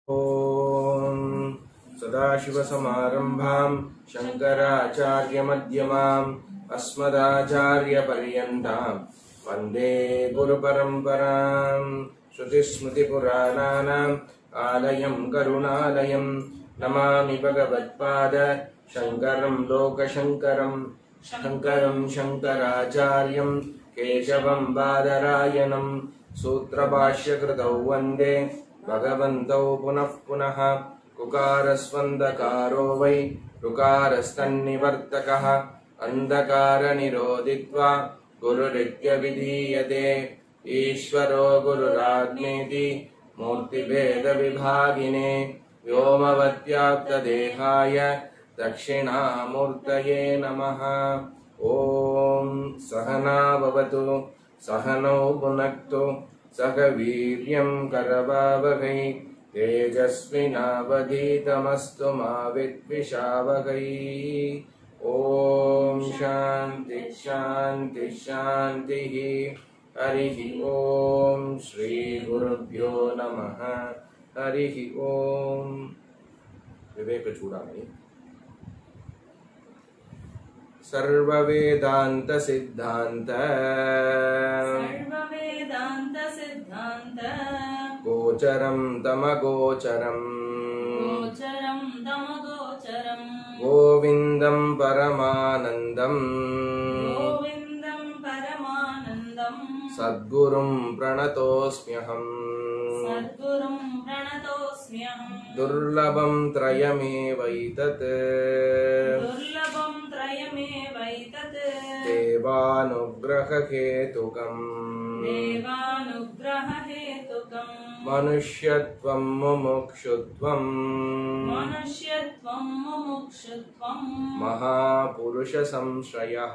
ॐ सदाशिवसमारम्भां शङ्कराचार्यमध्यमाम् अस्मदाचार्यपर्यन्तां वन्दे गुरुपरम्पराम् श्रुतिस्मृतिपुराणानाम् आलयं करुणालयं नमामि भगवत्पाद शङ्करं लोकशङ्करं शङ्करं शङ्कराचार्यं केशवं बादरायणं सूत्रभाष्यकृतौ वन्दे भगवन्तौ पुनः पुनः कुकारस्वन्दकारो वै ऋकारस्तन्निवर्तकः अन्धकारनिरोधित्वा गुरुरित्यभिधीयते ईश्वरो गुरुराज्ञेति मूर्तिभेदविभागिने व्योमवत्याप्तदेहाय दक्षिणामूर्तये नमः ॐ सहना भवतु सहनौ भुनक्तु सह वीर्यं करवावहै तेजस्विनावधीतमस्तु मा विद्विषावहै ॐ शान्ति शान्ति शान्तिः हरिः ॐ श्रीगुरुभ्यो नमः हरिः ॐ विवेकचूडामणि सर्ववेदान्तसिद्धान्त सर्ववेदान्त सिद्धान्त गोचरं तमगोचरम् गोचरं तमगोचरम् गोविन्दं परमानन्दम् गोविन्दं परमानन्दम् सद्गुरुं प्रणतोऽस्म्यहम् सद्गुरुं प्रणतोऽस्म्यहम् दुर्लभं त्रयमेवैतत् दुर्लभं त्रयमेवैतत् देवानुग्रहहेतुकम् देवानुग्ररहेतुकम् मनुष्यत्वं मुमुक्षुत्वम् मनुष्यत्वं मुमुक्षुत्वं महापुरुषसंश्रयः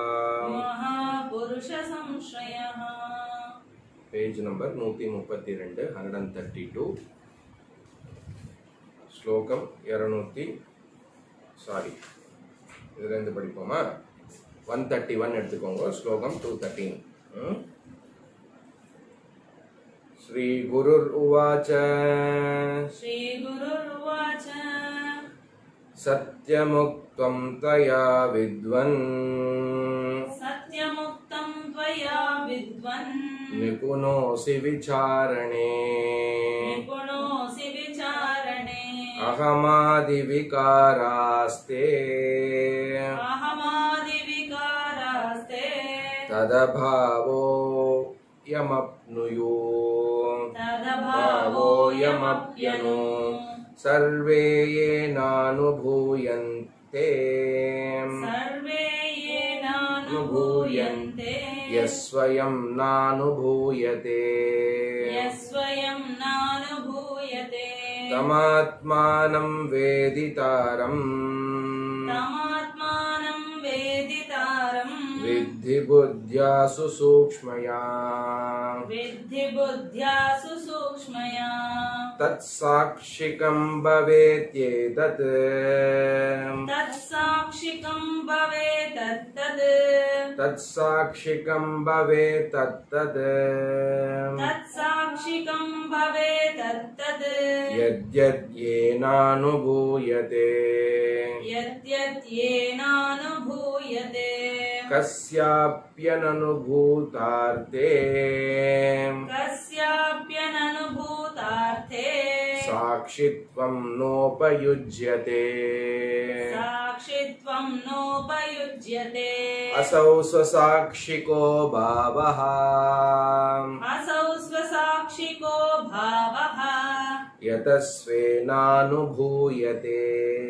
महापुरुषसंश्रयः பேஜ் நம்பர் நூற்றி முப்பத்தி ரெண்டு ஹண்ட்ரட் அண்ட் தேர்ட்டி டூ ஸ்லோகம் இரநூத்தி சாரி இதுலேருந்து படிப்போமா ஒன் தேர்ட்டி ஒன் எடுத்துக்கோங்க ஸ்லோகம் டூ தேர்ட்டீன் ஸ்ரீ குருர் உவாச்ச श्रीगुरुर्वाच சத்யமுக்தம் தயா வித்வன் सत्यमुक्तं त्वया विद्वन् நிபுணோசி விசாரணே निपुणोऽसि विचारणे अहमादिविकारास्ते अहमादिविकारास्ते तदभावो यमप्नुयु तदभावोऽयमप्यनु सर्वे येनानुभूयन्ते सर्वे येनानुभूयन्ते यस्वयं नानुभूयते यस्वयं नानुभूयते तमात्मानं वेदितारम् तमात्मानं वेदितारम् विद्धि बुद्ध्यासु सूक्ष्मया विद्धि बुद्ध्यासु सूक्ष्मया तत्साक्षिकं भवेत्येतत् तत्साक्षिकं भवेतत्तद् तत्साक्षिकं भवेत्तत् तत्साक्षिकं भवेतत्तद् यद्यद्येनानुभूयते यद्यद्येनानुभूयते कस्याप्यननुभूतार्थे कस्याप्यननुभूतार्थे साक्षित्वं नोपयुज्यते साक्षित्वं नोपयुज्यते असौ स्वसाक्षिको भावः असौ स्वसाक्षिको भावः यतस्वेनानुभूयते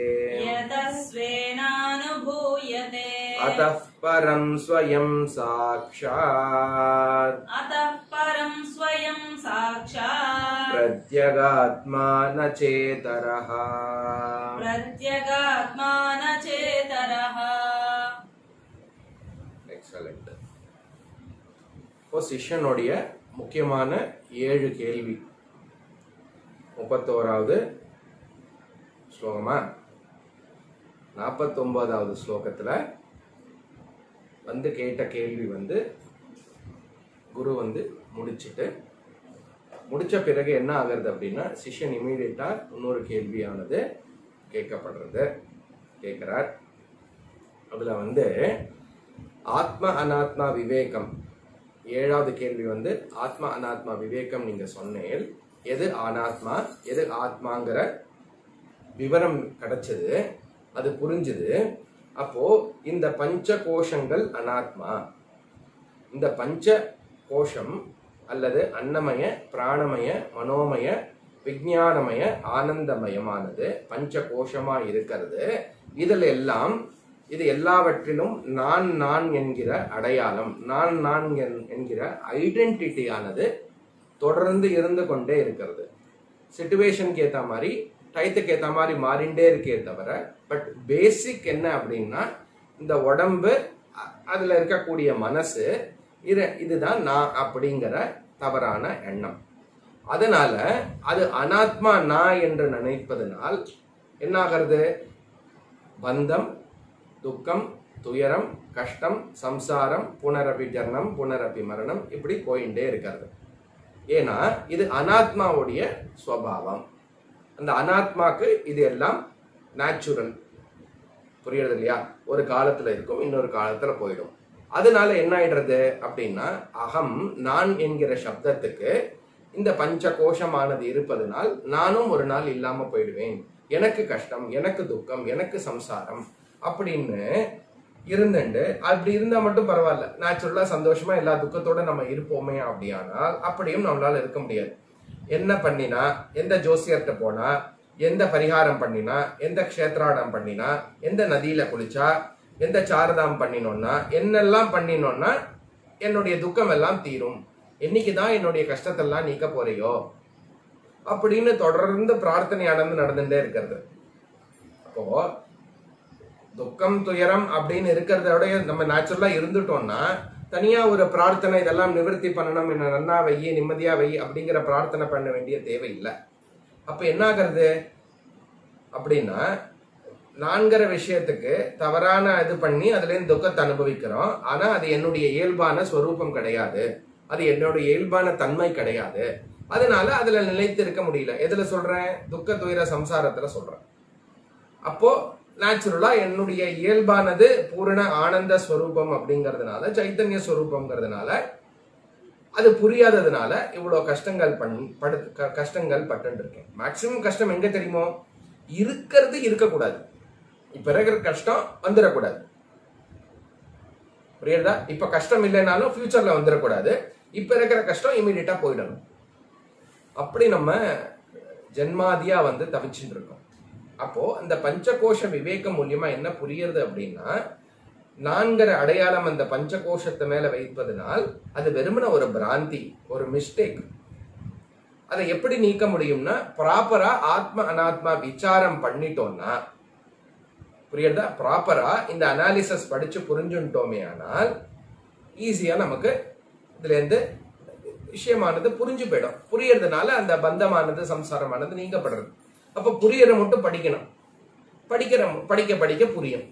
यतस्वेनानुभूयते अतः परं स्वयं साक्षात् अतः परं स्वयं साक्षात् प्रत्यगात्मा न चेतरः प्रत्यगात्मा न चेतरः எக்ஸலண்ட் இப்போ சிஷ்யனுடைய முக்கியமான ஏழு கேள்வி முப்பத்தோராவது ஸ்லோகமா நாற்பத்தொன்பதாவது ஸ்லோகத்தில் வந்து கேட்ட கேள்வி வந்து குரு வந்து முடிச்சிட்டு முடிச்ச பிறகு என்ன ஆகுறது அப்படின்னா சிஷ்யன் இமீடியட்டா இன்னொரு கேள்வியானது கேட்கப்படுறது கேட்கிறார் அதுல வந்து ஆத்ம அனாத்மா விவேகம் ஏழாவது கேள்வி வந்து ஆத்ம அனாத்மா விவேகம் நீங்க சொன்னேன் எது அனாத்மா எது ஆத்மாங்கிற விவரம் கிடைச்சது அது புரிஞ்சுது அப்போ இந்த பஞ்ச கோஷங்கள் அனாத்மா இந்த பஞ்ச கோஷம் அல்லது அன்னமய பிராணமய மனோமய விஞ்ஞானமய ஆனந்தமயமானது பஞ்ச கோஷமா இருக்கிறது இதுல எல்லாம் இது எல்லாவற்றிலும் நான் நான் என்கிற அடையாளம் நான் நான் என்- என்கிற ஐடென்டிட்டியானது தொடர்ந்து இருந்து கொண்டே இருக்கிறது சுச்சுவேஷனுக்கு ஏத்த மாதிரி டயத்துக்கு ஏத்த மாதிரி மாறிண்டே இருக்கே தவிர பட் பேசிக் என்ன அப்படின்னா இந்த உடம்பு அ- அதுல இருக்கக்கூடிய மனசு இது இதுதான் நான் அப்படிங்கிற தவறான எண்ணம் அதனால அது அனாத்மா நான் என்று நினைப்பதனால் என்ன ஆகிறது பந்தம் துக்கம் துயரம் கஷ்டம் சம்சாரம் புனரபி ஜனனம் புனரபி மரணம் இப்படி போயிட்டே இருக்கிறது ஏன்னா இது அனாத்மாவுடைய ஸ்வபாவம் அந்த அனாத்மாக்கு இது எல்லாம் நேச்சுரல் புரியுறது இல்லையா ஒரு காலத்துல இருக்கும் இன்னொரு காலத்துல போயிடும் அதனால என்ன ஆயிடுறது அப்படின்னா அகம் நான் என்கிற சப்தத்துக்கு இந்த பஞ்ச கோஷமானது இருப்பதனால் நானும் ஒரு நாள் இல்லாம போயிடுவேன் எனக்கு கஷ்டம் எனக்கு துக்கம் எனக்கு சம்சாரம் அப்படின்னு இருந்துண்டு அப்படி இருந்தா மட்டும் பரவாயில்ல நேச்சுரலா சந்தோஷமா எல்லா துக்கத்தோட நம்ம இருப்போமே அப்படியானால் அப்படியும் நம்மளால இருக்க முடியாது என்ன பண்ணினா எந்த ஜோசியர்கிட்ட போனா எந்த பரிகாரம் பண்ணினா எந்த க்ஷேத்ராடம் பண்ணினா எந்த நதியில குளிச்சா எந்த சாரதாம் பண்ணினோம்னா என்னெல்லாம் பண்ணினோம்னா என்னுடைய துக்கம் எல்லாம் தீரும் என்னைக்குதான் என்னுடைய கஷ்டத்தெல்லாம் நீக்க போறியோ அப்படின்னு தொடர்ந்து பிரார்த்தனை நடந்து நடந்துட்டே இருக்கிறது அப்போ துக்கம் துயரம் அப்படின்னு இருக்கிறதோட நம்ம நேச்சுரலா இருந்துட்டோம்னா தனியா ஒரு பிரார்த்தனை இதெல்லாம் நிவர்த்தி பண்ணணும் என்ன நன்னா வை நிம்மதியா வை அப்படிங்கிற பிரார்த்தனை பண்ண வேண்டிய தேவையில்லை அப்ப என்ன ஆகுறது அப்படின்னா நான்கிற விஷயத்துக்கு தவறான இது பண்ணி அதுல இருந்து துக்கத்தை அனுபவிக்கிறோம் ஆனா அது என்னுடைய இயல்பான ஸ்வரூபம் கிடையாது அது என்னுடைய இயல்பான தன்மை கிடையாது அதனால அதுல நிலைத்து இருக்க முடியல எதுல சொல்றேன் துக்க துயர சம்சாரத்துல சொல்றேன் அப்போ நேச்சுரலா என்னுடைய இயல்பானது பூரண ஆனந்த ஸ்வரூபம் அப்படிங்கறதுனால சைத்தன்ய ஸ்வரூபம்ங்கிறதுனால அது புரியாததுனால இவ்வளவு கஷ்டங்கள் பண் படு க- கஷ்டங்கள் பட்டு இருக்கேன் மேக்சிமம் கஷ்டம் எங்க தெரியுமோ இருக்கிறது இருக்கக்கூடாது இப்ப இருக்கிற கஷ்டம் வந்துடக்கூடாது புரியுதா இப்ப கஷ்டம் இல்லைனாலும் ஃபியூச்சர்ல வந்துடக்கூடாது இப்ப இருக்கிற கஷ்டம் இமீடியட்டா போயிடணும் அப்படி நம்ம ஜென்மாதியா வந்து தவிச்சுட்டு இருக்கோம் அப்போ அந்த பஞ்சகோஷ விவேகம் மூலியமா என்ன புரியுறது அப்படின்னா நான்கிற அடையாளம் அந்த பஞ்சகோஷத்து மேல வைப்பதனால் அது வெறுமன ஒரு பிராந்தி ஒரு மிஸ்டேக் அதை எப்படி நீக்க முடியும்னா ப்ராப்பரா ஆத்ம அனாத்மா விசாரம் பண்ணிட்டோம்னா புரியுறதா ப்ராப்பரா இந்த அனாலிசிஸ் படிச்சு புரிஞ்சுட்டோமே ஆனால் ஈஸியா நமக்கு இதுல இருந்து விஷயமானது புரிஞ்சு போயிடும் புரியறதுனால அந்த பந்தமானது சம்சாரமானது நீங்கப்படுறது அப்ப புரியற மட்டும் படிக்கணும் படிக்கிற படிக்க படிக்க புரியும்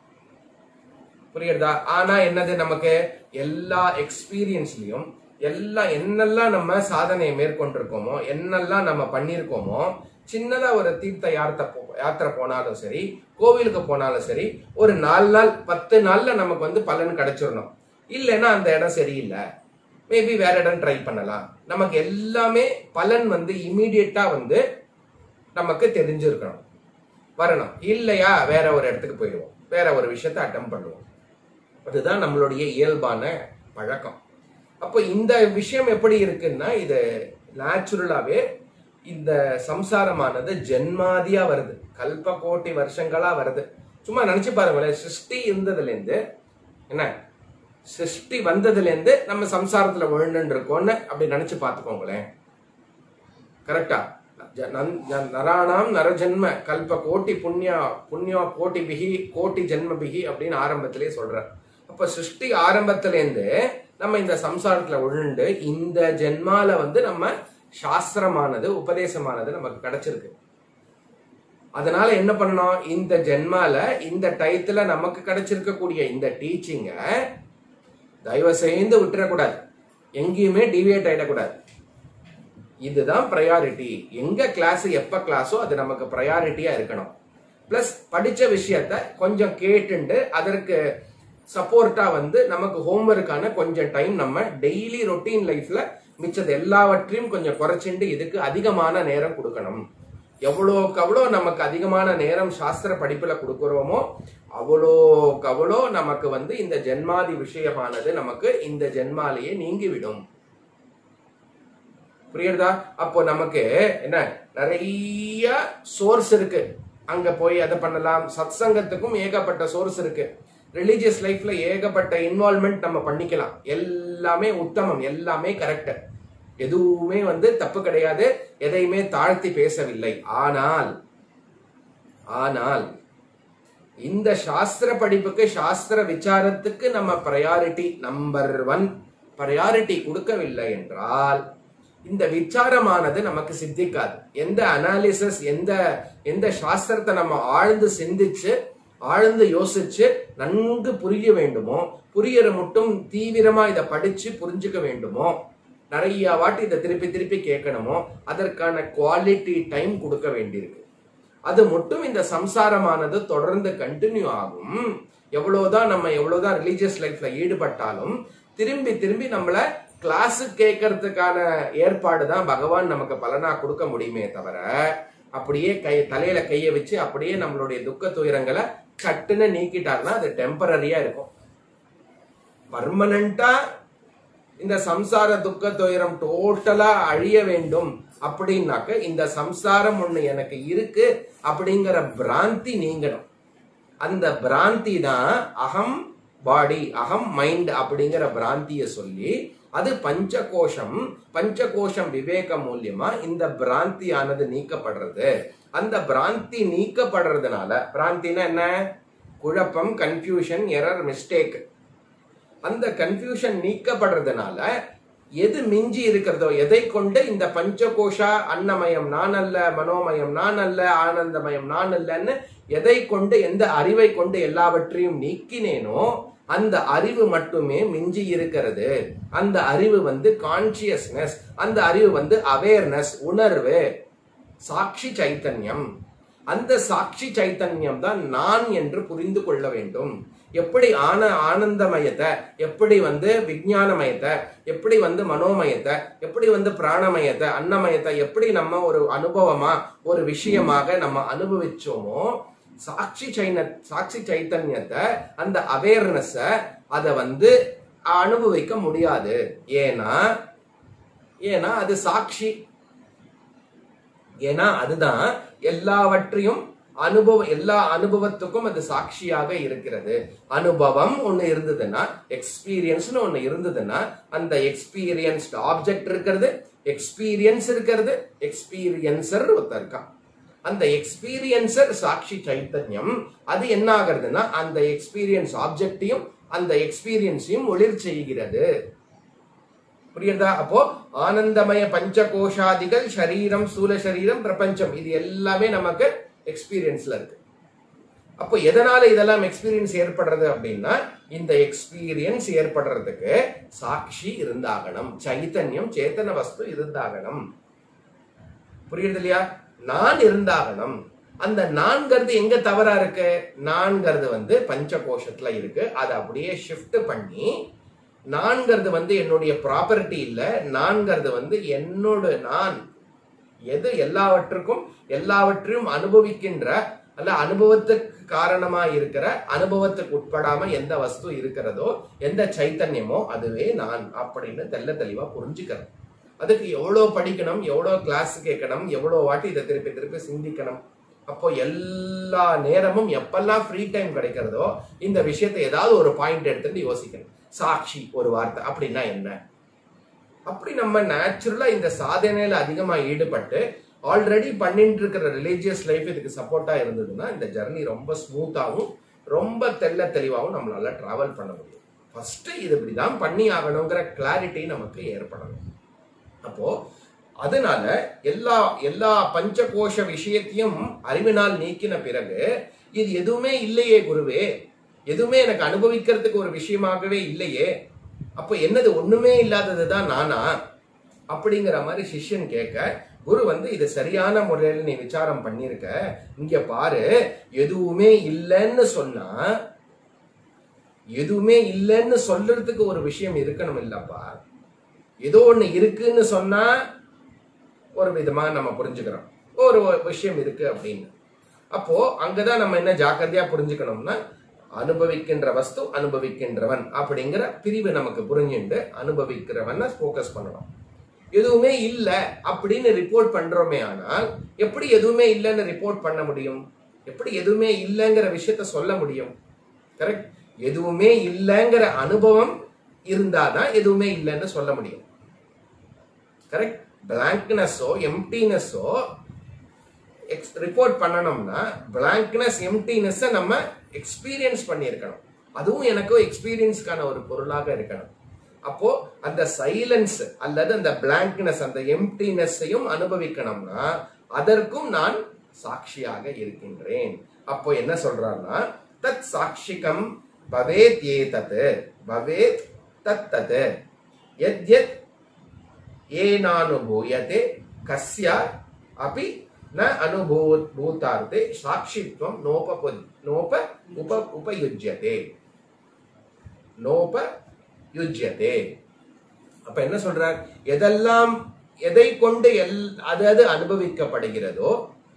புரியுறதா ஆனா என்னது நமக்கு எல்லா எக்ஸ்பீரியன்ஸ்லயும் எல்லாம் என்னெல்லாம் நம்ம சாதனையை மேற்கொண்டிருக்கோமோ என்னெல்லாம் நம்ம பண்ணியிருக்கோமோ சின்னதா ஒரு தீர்த்த யாத்திரை போ யாத்திரை போனாலும் சரி கோவிலுக்கு போனாலும் சரி ஒரு நாலு நாள் பத்து நாள்ல நமக்கு வந்து பலன் கிடைச்சிடணும் இல்லைன்னா அந்த இடம் சரியில்லை மேபி வேற இடம் ட்ரை பண்ணலாம் நமக்கு எல்லாமே பலன் வந்து இமீடியட்டா வந்து நமக்கு தெரிஞ்சிருக்கணும் வரணும் இல்லையா வேற ஒரு இடத்துக்கு போயிடுவோம் வேற ஒரு விஷயத்தை அட்டம் பண்ணுவோம் அதுதான் நம்மளுடைய இயல்பான பழக்கம் அப்போ இந்த விஷயம் எப்படி இருக்குன்னா இது நேச்சுரலாவே இந்த சம்சாரமானது ஜென்மாதியா வருது கல்ப கோட்டி வருஷங்களா வருது சும்மா நினைச்சு பாருங்களேன் சிருஷ்டி இருந்ததுல இருந்து என்ன சிருஷ்டி வந்ததுல இருந்து நம்ம சம்சாரத்துல விழுந்துட்டு இருக்கோம்னு அப்படி நினைச்சு பார்த்துக்கோங்களேன் கரெக்டா ஜ- நன்- ந- நராணாம் நரஜன்ம கல்ப கோட்டி புண்ணியா புண்ணியா கோட்டி பிகி கோட்டி ஜென்ம பிகி அப்படின்னு ஆரம்பத்திலே சொல்றார் அப்ப சிருஷ்டி ஆரம்பத்துல இருந்து நம்ம இந்த சம்சாரத்துல விழுந்து இந்த ஜென்மால வந்து நம்ம சாஸ்திரமானது உபதேசமானது நமக்கு கிடைச்சிருக்கு அதனால என்ன பண்ணணும் இந்த ஜென்மால இந்த டயத்துல நமக்கு கிடைச்சிருக்கக்கூடிய இந்த டீச்சிங்க தயவு செய்து விட்டுறக்கூடாது எங்கேயுமே டிவியேட் ஆயிடக்கூடாது இதுதான் ப்ரையாரிட்டி எங்க கிளாஸ் எப்ப கிளாஸோ அது நமக்கு ப்ரையாரிட்டியா இருக்கணும் பிளஸ் படிச்ச விஷயத்த கொஞ்சம் கேட்டுண்டு அதற்கு சப்போர்ட்டா வந்து நமக்கு ஹோம்ஒர்க்கான கொஞ்சம் டைம் நம்ம டெய்லி ரொட்டீன் லைஃப்ல மிச்சது எல்லாவற்றையும் கொஞ்சம் குறைச்சிண்டு இதுக்கு அதிகமான நேரம் கொடுக்கணும் எவ்வளோக்கு அவ்வளோ நமக்கு அதிகமான நேரம் சாஸ்திர படிப்புல கொடுக்குறோமோ அவ்வளோக்கு அவ்வளோ நமக்கு வந்து இந்த ஜென்மாதி விஷயமானது நமக்கு இந்த ஜென்மாலேயே நீங்கிவிடும் புரியுறதா அப்போ நமக்கு என்ன நிறைய சோர்ஸ் இருக்கு அங்க போய் அதை பண்ணலாம் சத்சங்கத்துக்கும் ஏகப்பட்ட சோர்ஸ் இருக்கு ரிலீஜியஸ் லைஃப்ல ஏகப்பட்ட இன்வால்மெண்ட் நம்ம பண்ணிக்கலாம் எல்லாமே உத்தமம் எல்லாமே கரெக்ட் எதுவுமே வந்து தப்பு கிடையாது எதையுமே தாழ்த்தி பேசவில்லை ஆனால் ஆனால் இந்த சாஸ்திர படிப்புக்கு சாஸ்திர விசாரத்துக்கு நம்ம ப்ரையாரிட்டி நம்பர் ஒன் ப்ரையாரிட்டி கொடுக்கவில்லை என்றால் இந்த விசாரமானது நமக்கு சித்திக்காது எந்த அனாலிசிஸ் எந்த எந்த சாஸ்திரத்தை நம்ம ஆழ்ந்து சிந்திச்சு ஆழ்ந்து யோசிச்சு நன்கு புரிய வேண்டுமோ புரியற மட்டும் தீவிரமா இதை படிச்சு புரிஞ்சுக்க வேண்டுமோ நிறைய வாட்டி இதை திருப்பி திருப்பி கேட்கணுமோ அதற்கான குவாலிட்டி டைம் கொடுக்க வேண்டியிருக்கு அது மட்டும் இந்த சம்சாரமானது தொடர்ந்து கண்டினியூ ஆகும் எவ்வளவுதான் நம்ம எவ்வளவுதான் ரிலீஜியஸ் லைஃப்ல ஈடுபட்டாலும் திரும்பி திரும்பி நம்மள கிளாஸு கேட்கறதுக்கான ஏற்பாடு தான் பகவான் நமக்கு பலனா கொடுக்க முடியுமே தவிர அப்படியே கை தலையில கைய வச்சு அப்படியே நம்மளுடைய துக்க துயரங்களை சட்டுன்னு நீக்கிட்டாருன்னா அது டெம்பரரியா இருக்கும் பர்மனண்டா இந்த சம்சார துக்க துயரம் டோட்டலா அழிய வேண்டும் அப்படின்னாக்க இந்த சம்சாரம் ஒண்ணு எனக்கு இருக்கு அப்படிங்கிற பிராந்தி நீங்கணும் அந்த பிராந்தி தான் அகம் பாடி அகம் மைண்ட் அப்படிங்கிற பிராந்திய சொல்லி அது பஞ்சகோஷம் பஞ்சகோஷம் விவேக மூலியமா இந்த பிராந்தியானது நீக்கப்படுறது அந்த பிராந்தி நீக்கப்படுறதுனால பிராந்தினா என்ன குழப்பம் கன்ஃபியூஷன் எரர் மிஸ்டேக் அந்த கன்ஃபியூஷன் நீக்கப்படுறதுனால எது மிஞ்சி இருக்கிறதோ எதை கொண்டு இந்த பஞ்சகோஷா அன்னமயம் நான் அல்ல மனோமயம் நான் அல்ல ஆனந்தமயம் நான் அல்லன்னு எதை கொண்டு எந்த அறிவை கொண்டு எல்லாவற்றையும் நீக்கினேனோ அந்த அறிவு மட்டுமே மிஞ்சி இருக்கிறது அந்த அறிவு வந்து கான்சியஸ்னஸ் அந்த அறிவு வந்து அவேர்னஸ் உணர்வு சாட்சி சைத்தன்யம் அந்த சாட்சி சைத்தன்யம் தான் நான் என்று புரிந்து கொள்ள வேண்டும் எப்படி ஆன ஆனந்தமயத்தை எப்படி வந்து விஞ்ஞானமயத்தை எப்படி வந்து மனோமயத்தை எப்படி வந்து பிராணமயத்தை அன்னமயத்தை எப்படி நம்ம ஒரு அனுபவமா ஒரு விஷயமாக நம்ம அனுபவிச்சோமோ சாட்சி சைன சாட்சி சைத்தன்யத்தை அந்த அவேர்னஸ அதை வந்து அனுபவிக்க முடியாது ஏன்னா ஏன்னா அது சாட்சி ஏன்னா அதுதான் எல்லாவற்றையும் அனுபவம் எல்லா அனுபவத்துக்கும் அது சாட்சியாக இருக்கிறது அனுபவம் ஒண்ணு இருந்ததுன்னா எக்ஸ்பீரியன்ஸ்னு ஒண்ணு இருந்ததுன்னா அந்த எக்ஸ்பீரியன்ஸ்ட் ஆப்ஜெக்ட் இருக்கிறது எக்ஸ்பீரியன்ஸ் இருக்கிறது எக்ஸ்பீரியன்சர் ஒருத்தர் இருக்கான் அந்த எக்ஸ்பீரியன்சர் சாட்சி சைத்தன்யம் அது என்ன ஆகுறதுன்னா அந்த எக்ஸ்பீரியன்ஸ் ஆப்ஜெக்டையும் அந்த எக்ஸ்பீரியன்ஸையும் ஒளிர் செய்கிறது புரியுதா அப்போ ஆனந்தமய பஞ்சகோஷாதிகள் சரீரம் சூல சரீரம் பிரபஞ்சம் இது எல்லாமே நமக்கு எக்ஸ்பீரியன்ஸ்ல இருக்கு அப்போ எதனால இதெல்லாம் எக்ஸ்பீரியன்ஸ் ஏற்படுறது அப்படின்னா இந்த எக்ஸ்பீரியன்ஸ் ஏற்படுறதுக்கு சாட்சி இருந்தாகணும் சைத்தன்யம் சேத்தன வஸ்து இருந்தாகணும் புரியுது இல்லையா நான் இருந்தாகணும் அந்த நான்கிறது எங்க தவறா இருக்கு நான்கிறது வந்து பஞ்ச கோஷத்துல இருக்கு அதை அப்படியே ஷிஃப்ட் பண்ணி நான்கிறது வந்து என்னுடைய ப்ராப்பர்ட்டி இல்ல நான்கிறது வந்து என்னோட நான் எது எல்லாவற்றுக்கும் எல்லாவற்றையும் அனுபவிக்கின்ற அல்ல அனுபவத்துக்கு காரணமா இருக்கிற அனுபவத்துக்கு உட்படாம எந்த வஸ்து இருக்கிறதோ எந்த சைத்தன்யமோ அதுவே நான் அப்படின்னு தெல்ல தெளிவா புரிஞ்சுக்கிறேன் அதுக்கு எவ்வளோ படிக்கணும் எவ்வளோ கிளாஸ் கேட்கணும் எவ்வளோ வாட்டி இதை திருப்பி திருப்பி சிந்திக்கணும் அப்போ எல்லா நேரமும் எப்பெல்லாம் ஃப்ரீ டைம் கிடைக்கிறதோ இந்த விஷயத்தை ஏதாவது ஒரு பாயிண்ட் எடுத்துட்டு யோசிக்கணும் சாட்சி ஒரு வார்த்தை அப்படின்னா என்ன அப்படி நம்ம நேச்சுரலா இந்த சாதனையில அதிகமா ஈடுபட்டு ஆல்ரெடி பண்ணிட்டு இருக்கிற ரிலீஜியஸ் லைஃப் இதுக்கு சப்போர்ட்டா இருந்ததுன்னா இந்த ஜர்னி ரொம்ப ஸ்மூத்தாகவும் ரொம்ப தெள்ள தெளிவாகவும் நம்மளால டிராவல் பண்ண முடியும் ஃபர்ஸ்ட் இது இப்படிதான் பண்ணி ஆகணுங்கிற கிளாரிட்டி நமக்கு ஏற்படணும் அப்போ அதனால எல்லா எல்லா பஞ்சகோஷ விஷயத்தையும் அறிவினால் நீக்கின பிறகு இது எதுவுமே இல்லையே குருவே எதுவுமே எனக்கு அனுபவிக்கிறதுக்கு ஒரு விஷயமாகவே இல்லையே அப்போ என்னது ஒண்ணுமே இல்லாதது தான் நானா அப்படிங்கிற மாதிரி சிஷ்யன் கேட்க குரு வந்து இது சரியான முறையில் நீ விசாரம் பண்ணிருக்க இங்க பாரு எதுவுமே இல்லைன்னு சொன்னா எதுவுமே இல்லைன்னு சொல்றதுக்கு ஒரு விஷயம் இருக்கணும் இல்லப்பா ஏதோ ஒண்ணு இருக்குன்னு சொன்னா ஒரு விதமா நம்ம புரிஞ்சுக்கிறோம் ஒரு விஷயம் இருக்கு அப்படின்னு அப்போ அங்கதான் நம்ம என்ன ஜாக்கிரதையா புரிஞ்சுக்கணும்னா அனுபவிக்கின்ற வஸ்து அனுபவிக்கின்றவன் அப்படிங்கிற பிரிவு நமக்கு புரிஞ்சுண்டு அனுபவிக்கிறவன் ஃபோக்கஸ் பண்ணணும் எதுவுமே இல்ல அப்படின்னு ரிப்போர்ட் பண்றோமே ஆனால் எப்படி எதுவுமே இல்லைன்னு ரிப்போர்ட் பண்ண முடியும் எப்படி எதுவுமே இல்லைங்கிற விஷயத்த சொல்ல முடியும் கரெக்ட் எதுவுமே இல்லைங்கிற அனுபவம் இருந்தாதான் எதுவுமே இல்லைன்னு சொல்ல முடியும் கரெக்ட் பிளாங்க்னஸோ எம்டினஸோ ரிப்போர்ட் பண்ணணும்னா பிளாங்க்னஸ் எம்டினஸ் நம்ம எக்ஸ்பீரியன்ஸ் பண்ணியிருக்கணும் அதுவும் எனக்கும் எக்ஸ்பீரியன்ஸ்க்கான ஒரு பொருளாக இருக்கணும் அப்போ அந்த சைலன்ஸ் அல்லது அந்த பிளாங்க்னஸ் அந்த எம்டினஸையும் அனுபவிக்கணும்னா அதற்கும் நான் சாட்சியாக இருக்கின்றேன் அப்போ என்ன சொல்றாருன்னா தத் சாட்சிகம் பவேத் ஏதத் பவேத் தத் தத் எத் எத் ஏனானுபூயते கஸ்ய अपि न अनुभूत भूतार्थे साक्षित्वं नोप नोप उप उपयुज्यते நோபயுஜ்யதே அப்ப என்ன சொல்றார் எதெல்லாம் எதை கொண்டு எல் அது அது அனுபவிக்கப்படுகிறதோ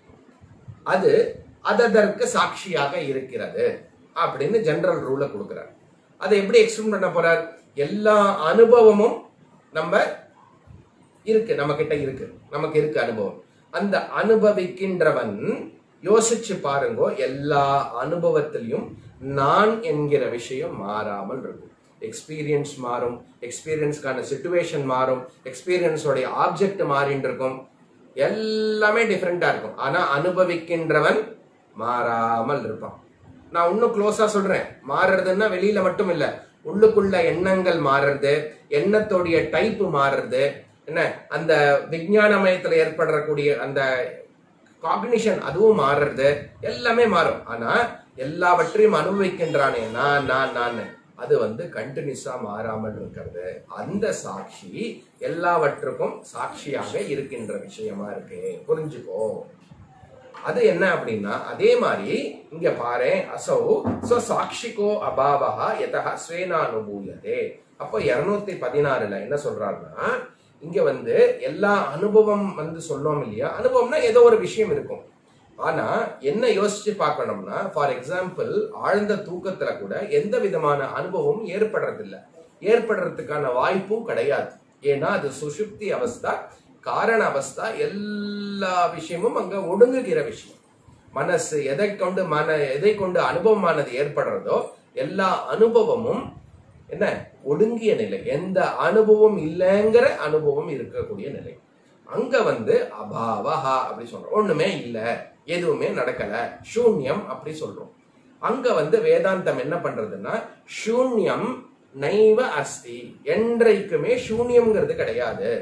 அது அதற்கு சாட்சியாக இருக்கிறது அப்படின்னு ஜெனரல் ரூல கொடுக்கிறார் அதை எப்படி எக்ஸ்பிளைன் பண்ண போறார் எல்லா அனுபவமும் நம்ம இருக்கு நம்ம கிட்ட இருக்கு நமக்கு இருக்கு அனுபவம் அந்த அனுபவிக்கின்றவன் யோசிச்சு பாருங்க எல்லா அனுபவத்திலையும் நான் என்கிற விஷயம் மாறாமல் இருக்கும் எக்ஸ்பீரியன்ஸ் மாறும் எக்ஸ்பீரியன்ஸ்க்கான சுச்சுவேஷன் மாறும் எக்ஸ்பீரியன்ஸோடைய ஆப்ஜெக்ட் மாறின்னு இருக்கும் எல்லாமே டிஃப்ரெண்டா இருக்கும் ஆனா அனுபவிக்கின்றவன் மாறாமல் இருப்பான் நான் இன்னும் க்ளோஸா சொல்றேன் மாறுறதுன்னா வெளியில மட்டும் இல்ல உள்ளுக்குள்ள எண்ணங்கள் மாறுறது எண்ணத்தோடைய டைப் மாறுறது என்ன அந்த விஞ்ஞான மயத்துல ஏற்படக்கூடிய அந்த காக்னிஷன் அதுவும் மாறுறது எல்லாமே மாறும் ஆனா எல்லாவற்றையும் அனுபவிக்கின்றானே நான் நான் நான் அது வந்து கண்டினியூஸா மாறாமல் இருக்கிறது அந்த சாட்சி எல்லாவற்றுக்கும் சாட்சியாக இருக்கின்ற விஷயமா இருக்கு புரிஞ்சுக்கோ அது என்ன அப்படின்னா அதே மாதிரி இங்க பாரு அசௌ சோ சாட்சிகோ அபாவா எதா ஸ்வேனானுபூயதே அப்போ இருநூத்தி பதினாறுல என்ன சொல்றாருன்னா இங்க வந்து எல்லா அனுபவம் வந்து சொன்னோம் இல்லையா அனுபவம்னா ஏதோ ஒரு விஷயம் இருக்கும் ஆனா என்ன யோசிச்சு பார்க்கணும்னா ஃபார் எக்ஸாம்பிள் ஆழ்ந்த தூக்கத்துல கூட எந்த விதமான அனுபவமும் ஏற்படுறதில்ல ஏற்படுறதுக்கான வாய்ப்பும் கிடையாது ஏன்னா அது சுஷுப்தி அவஸ்தா காரண அவஸ்தா எல்லா விஷயமும் அங்க ஒடுங்குகிற விஷயம் மனசு எதை கொண்டு மன எதை கொண்டு அனுபவமானது ஏற்படுறதோ எல்லா அனுபவமும் என்ன ஒடுங்கிய நிலை எந்த அனுபவம் இல்லைங்கிற அனுபவம் இருக்கக்கூடிய நிலை அங்க வந்து அபாவஹா அப்படி சொல்றோம் ஒண்ணுமே இல்ல எதுவுமே நடக்கல சூன்யம் அப்படி சொல்றோம் அங்க வந்து வேதாந்தம் என்ன பண்றதுன்னா சூன்யம் நைவ அஸ்தி என்றைக்குமே சூன்யம்ங்கிறது கிடையாது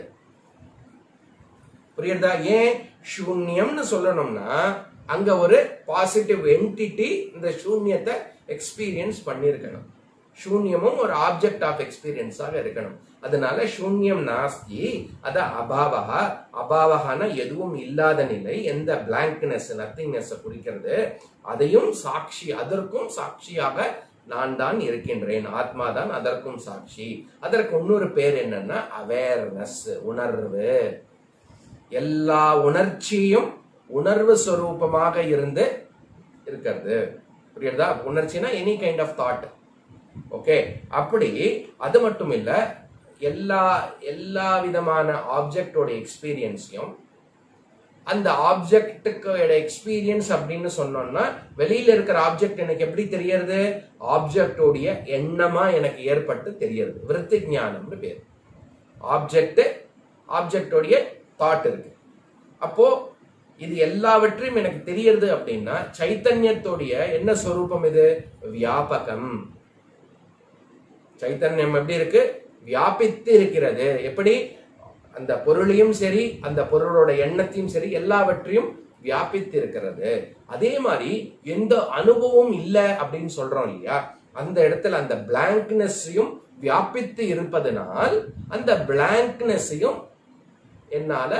புரியுதா ஏன் சூன்யம்னு சொல்லணும்னா அங்க ஒரு பாசிட்டிவ் என்டிட்டி இந்த சூன்யத்தை எக்ஸ்பீரியன்ஸ் பண்ணியிருக்கணும் சூன்யமும் ஒரு ஆப்ஜெக்ட் ஆஃப் எக்ஸ்பீரியன்ஸாக இருக்கணும் அதனால சூன்யம் நாஸ்தி அத அபாவகா அபாவகான எதுவும் இல்லாத நிலை எந்த பிளாங்க்னஸ் நத்திங்னஸ் குறிக்கிறது அதையும் சாட்சி அதற்கும் சாட்சியாக நான் தான் இருக்கின்றேன் ஆத்மா தான் அதற்கும் சாட்சி அதற்கு இன்னொரு பேர் என்னன்னா அவேர்னஸ் உணர்வு எல்லா உணர்ச்சியும் உணர்வு ஸ்வரூபமாக இருந்து இருக்கிறது புரியுதா உணர்ச்சினா any kind of thought okay அப்படி அது மட்டும் இல்ல எல்லா எல்லா விதமான ஆப்ஜெக்டோட எக்ஸ்பீரியன்ஸையும் அந்த ஆப்ஜெக்டுக்கு எக்ஸ்பீரியன்ஸ் அப்படின்னு சொன்னோம்னா வெளியில இருக்கிற ஆப்ஜெக்ட் எனக்கு எப்படி தெரியறது ஆப்ஜெக்டோடைய எண்ணமா எனக்கு ஏற்பட்டு தெரியறது விருத்தி ஞானம்னு பேர் ஆப்ஜெக்ட் ஆப்ஜெக்டோடைய தாட் இருக்கு அப்போ இது எல்லாவற்றையும் எனக்கு தெரியறது அப்படின்னா சைத்தன்யத்தோடைய என்ன ஸ்வரூபம் இது வியாபகம் சைத்தன்யம் எப்படி இருக்கு வியாபித்து இருக்கிறது எப்படி அந்த பொருளையும் சரி அந்த பொருளோட எண்ணத்தையும் சரி எல்லாவற்றையும் வியாபித்து இருக்கிறது அதே மாதிரி எந்த அனுபவம் இல்லை அப்படின்னு சொல்றோம் இல்லையா அந்த இடத்துல அந்த பிளாங்க்னஸையும் வியாபித்து இருப்பதனால் அந்த பிளாங்க்னஸையும் என்னால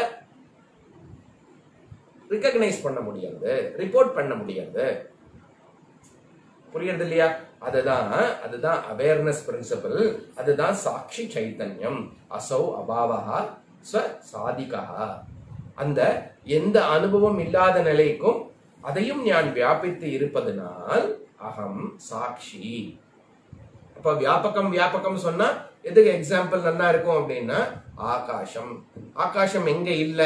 ரிகக்னைஸ் பண்ண முடியாது ரிப்போர்ட் பண்ண முடியாது புரியுறது இல்லையா அதுதான் அதுதான் அவேர்னஸ் பிரின்சிபல் அதுதான் சாட்சி சைத்தன்யம் அசௌ அபாவகா ஸ்வ சாதிகா அந்த எந்த அனுபவம் இல்லாத நிலைக்கும் அதையும் ஞான் வியாபித்து இருப்பதனால் அகம் சாட்சி அப்ப வியாபகம் வியாபகம் சொன்னா எதுக்கு எக்ஸாம்பிள் நல்லா இருக்கும் அப்படின்னா ஆகாசம் ஆகாசம் எங்க இல்ல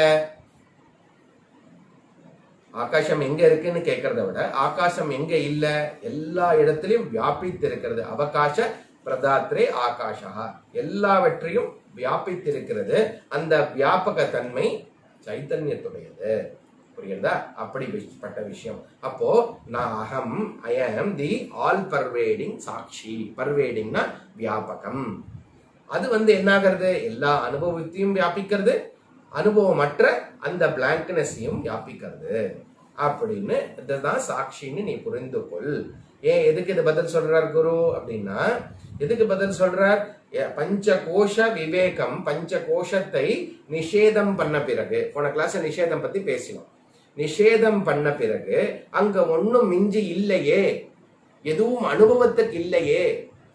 ஆகாசம் எங்க இருக்குன்னு கேட்கறத விட ஆகாசம் எங்க இல்ல எல்லா இடத்திலும் வியாபித்து இருக்கிறது அவகாச பிரதாத்ரே ஆகாஷா எல்லாவற்றையும் வியாபித்திருக்கிறது அந்த வியாபக தன்மை சைத்தன்யத்துடையது புரியுதா அப்படிப்பட்ட விஷயம் அப்போ நான் அகம் ஐ ஆம் தி ஆல் பர்வேடிங் சாட்சி பர்வேடிங்னா வியாபகம் அது வந்து என்னாகிறது எல்லா அனுபவத்தையும் வியாபிக்கிறது அனுபவமற்ற அந்த பிளாங்க்னஸையும் வியாபிக்கிறது அப்படின்னு இதுதான் சாட்சின்னு நீ புரிந்து கொள் ஏன் எதுக்கு இது பதில் சொல்றார் குரு அப்படின்னா எதுக்கு பதில் சொல்றார் ஏ, பஞ்ச கோஷ விவேகம் பஞ்ச கோஷத்தை நிஷேதம் பண்ண பிறகு போன கிளாஸ் நிஷேதம் பத்தி பேசினோம் நிஷேதம் பண்ண பிறகு அங்க ஒண்ணும் மிஞ்சி இல்லையே எதுவும் அனுபவத்துக்கு இல்லையே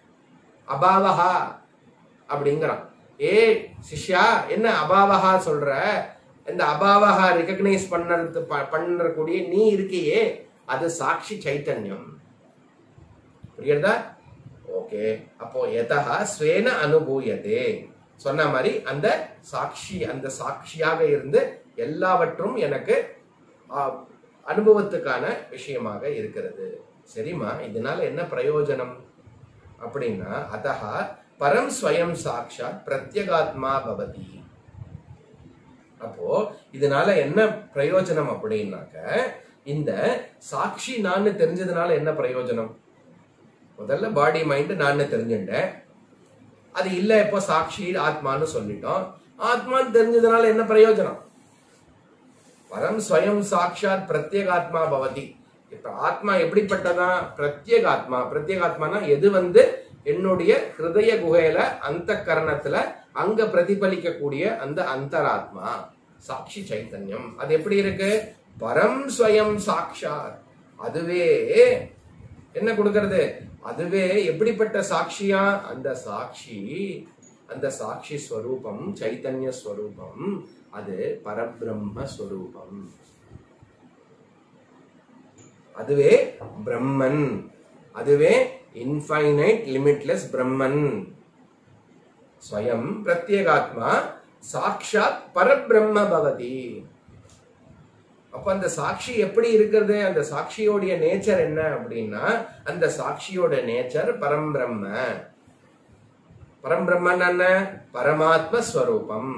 அபாவகா அப்படிங்கிறான் ஏ சிஷ்யா என்ன அபாவகா சொல்ற இந்த அபாவகா ரெகக்னைஸ் பண்ணறது ப- பண்ணக்கூடிய நீ இருக்கியே அது சாட்சி சைத்தன்யம் புரியுறதா ஓகே அப்போ எதா ஸ்வேன அனுபூயதே சொன்ன மாதிரி அந்த சாட்சி அந்த சாட்சியாக இருந்து எல்லாவற்றும் எனக்கு ஆ, அனுபவத்துக்கான விஷயமாக இருக்கிறது சரிம்மா இதனால என்ன பிரயோஜனம் அப்படின்னா அதஹா பரம் ஸ்வயம் சாட்சாத் பிரத்யகாத்மா பவதி அப்போ இதனால என்ன பிரயோஜனம் அப்படின்னாக்க இந்த சாட்சி நான் தெரிஞ்சதுனால என்ன பிரயோஜனம் முதல்ல பாடி மைண்ட் நான் தெரிஞ்சுட்டேன் அது இல்ல இப்போ சாட்சி ஆத்மான்னு சொல்லிட்டோம் ஆத்மான்னு தெரிஞ்சதுனால என்ன பிரயோஜனம் பரம் ஸ்வயம் சாட்சாத் பிரத்யேகாத்மா பவதி இப்ப ஆத்மா எப்படிப்பட்டதா பிரத்யேகாத்மா பிரத்யேகாத்மானா எது வந்து என்னுடைய ஹிருதய குகையில அந்த கரணத்துல அங்க பிரதிபலிக்கக்கூடிய அந்த அந்தராத்மா சாட்சி சைத்தன்யம் அது எப்படி இருக்கு பரம் ஸ்வயம் சாட்சாத் அதுவே என்ன கொடுக்கிறது அதுவே எப்படிப்பட்ட சாட்சியா அந்த சாட்சி அந்த சாட்சி ஸ்வரூபம் சைத்தன்ய ஸ்வரூபம் அது பரபிரம்ம ஸ்வரூபம் அதுவே பிரம்மன் அதுவே இன்ஃபைனைட் லிமிட்லெஸ் பிரம்மன் ஸ்வயம் பிரத்யேகாத்மா சாக்ஷாத் பரபிரம்ம பவதி அப்ப அந்த சாட்சி எப்படி இருக்கிறது அந்த சாட்சியோடைய நேச்சர் என்ன அப்படின்னா அந்த சாட்சியோட நேச்சர் பரம்பிரம்ம பரம்பிரம்மன் என்ன பரமாத்ம ஸ்வரூபம்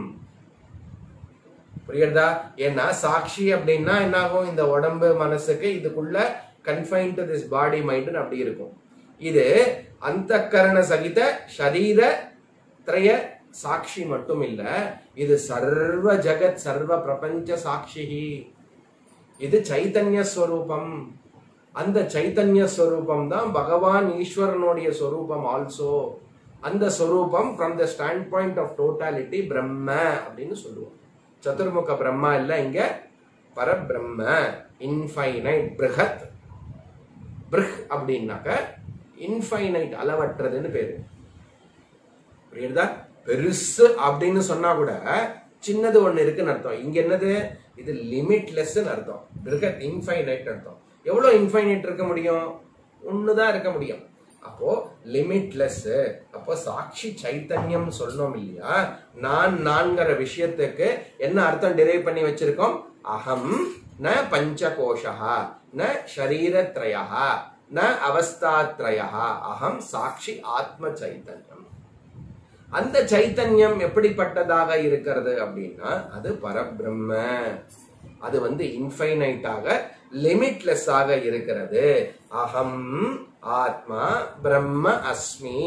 புரியுறதா ஏன்னா சாட்சி அப்படின்னா என்ன ஆகும் இந்த உடம்பு மனசுக்கு இதுக்குள்ள confine to this body mind அப்படி இருக்கும் இது அந்த கரண சகித ஷரீர திரய சாட்சி மட்டும் இல்ல இது சர்வ ஜகத் சர்வ பிரபஞ்ச சாட்சி இது சைத்தன்ய ஸ்வரூபம் அந்த சைத்தன்ய ஸ்வரூபம் தான் பகவான் ஈஸ்வரனுடைய ஸ்வரூபம் ஆல்சோ அந்த ஸ்வரூபம் from the standpoint of totality பிரம்ம அப்படின்னு சொல்லுவோம் சதுர்முக பிரம்மா இல்ல இங்க பரபிரம்ம இன்ஃபைனைட் பிருகத் பிருக் அப்படின்னாக்க இன்ஃபைனைட் அளவற்றதுன்னு பேரு புரியுதா பெருசு அப்படின்னு சொன்னா கூட சின்னது ஒண்ணு இருக்குன்னு அர்த்தம் இங்க என்னது இது லிமிட்லெஸ் அர்த்தம் பிருகத் இன்ஃபைனைட் அர்த்தம் எவ்வளவு இன்ஃபைனைட் இருக்க முடியும் ஒண்ணுதான் இருக்க முடியும் அப்போ லிமிட்லெஸ் அப்போ சாட்சி சைத்தன்யம் சொன்னோம் இல்லையா நான் நான்கிற விஷயத்துக்கு என்ன அர்த்தம் டிரைவ் பண்ணி வச்சிருக்கோம் அகம் ந பஞ்சகோஷா ந ஷரீரத்ரயா ந அவஸ்தாத்ரயா அகம் சாட்சி ஆத்ம சைத்தன்யம் அந்த சைத்தன்யம் எப்படிப்பட்டதாக இருக்கிறது அப்படின்னா அது பரபிரம்ம அது வந்து இன்ஃபைனைட்டாக லிமிட்லெஸ் ஆக இருக்கிறது அகம் ஆத்மா பிரம்ம அஸ்மி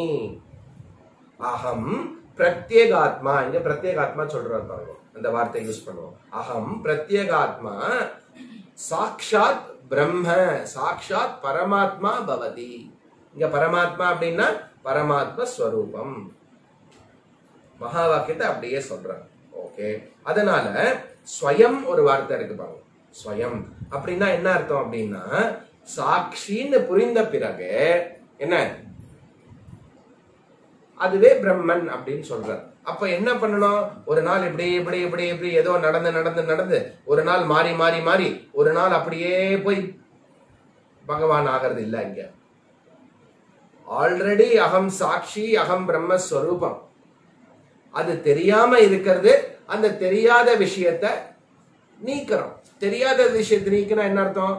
அகம் பிரத்யேகாத்மா இங்க பிரத்யேகாத்மா சொல்றாரு பாருங்க அந்த வார்த்தை யூஸ் பண்ணுவோம் அகம் பிரத்யேகாத்மா சாக்ஷாத் பிரம்ம சாக்ஷாத் பரமாத்மா பவதி இங்க பரமாத்மா அப்படின்னா பரமாத்ம ஸ்வரூபம் மகா வாக்கியத்தை அப்படியே சொல்றாங்க ஓகே அதனால ஸ்வயம் ஒரு வார்த்தை இருக்கு பாருங்க ஸ்வயம் அப்படின்னா என்ன அர்த்தம் அப்படின்னா சாட்சின்னு புரிந்த பிறகு என்ன அதுவே பிரம்மன் அப்படின்னு சொல்றார் அப்ப என்ன பண்ணணும் ஒரு நாள் இப்படி இப்படி இப்படி இப்படி ஏதோ நடந்து நடந்து நடந்து ஒரு நாள் மாறி மாறி மாறி ஒரு நாள் அப்படியே போய் பகவான் ஆகிறது இல்ல இங்க ஆல்ரெடி அகம் சாட்சி அகம் பிரம்மஸ்வரூபம் அது தெரியாம இருக்கிறது அந்த தெரியாத விஷயத்தை நீக்கிறோம் தெரியாத விஷயத்தை நீக்கினா என்ன அர்த்தம்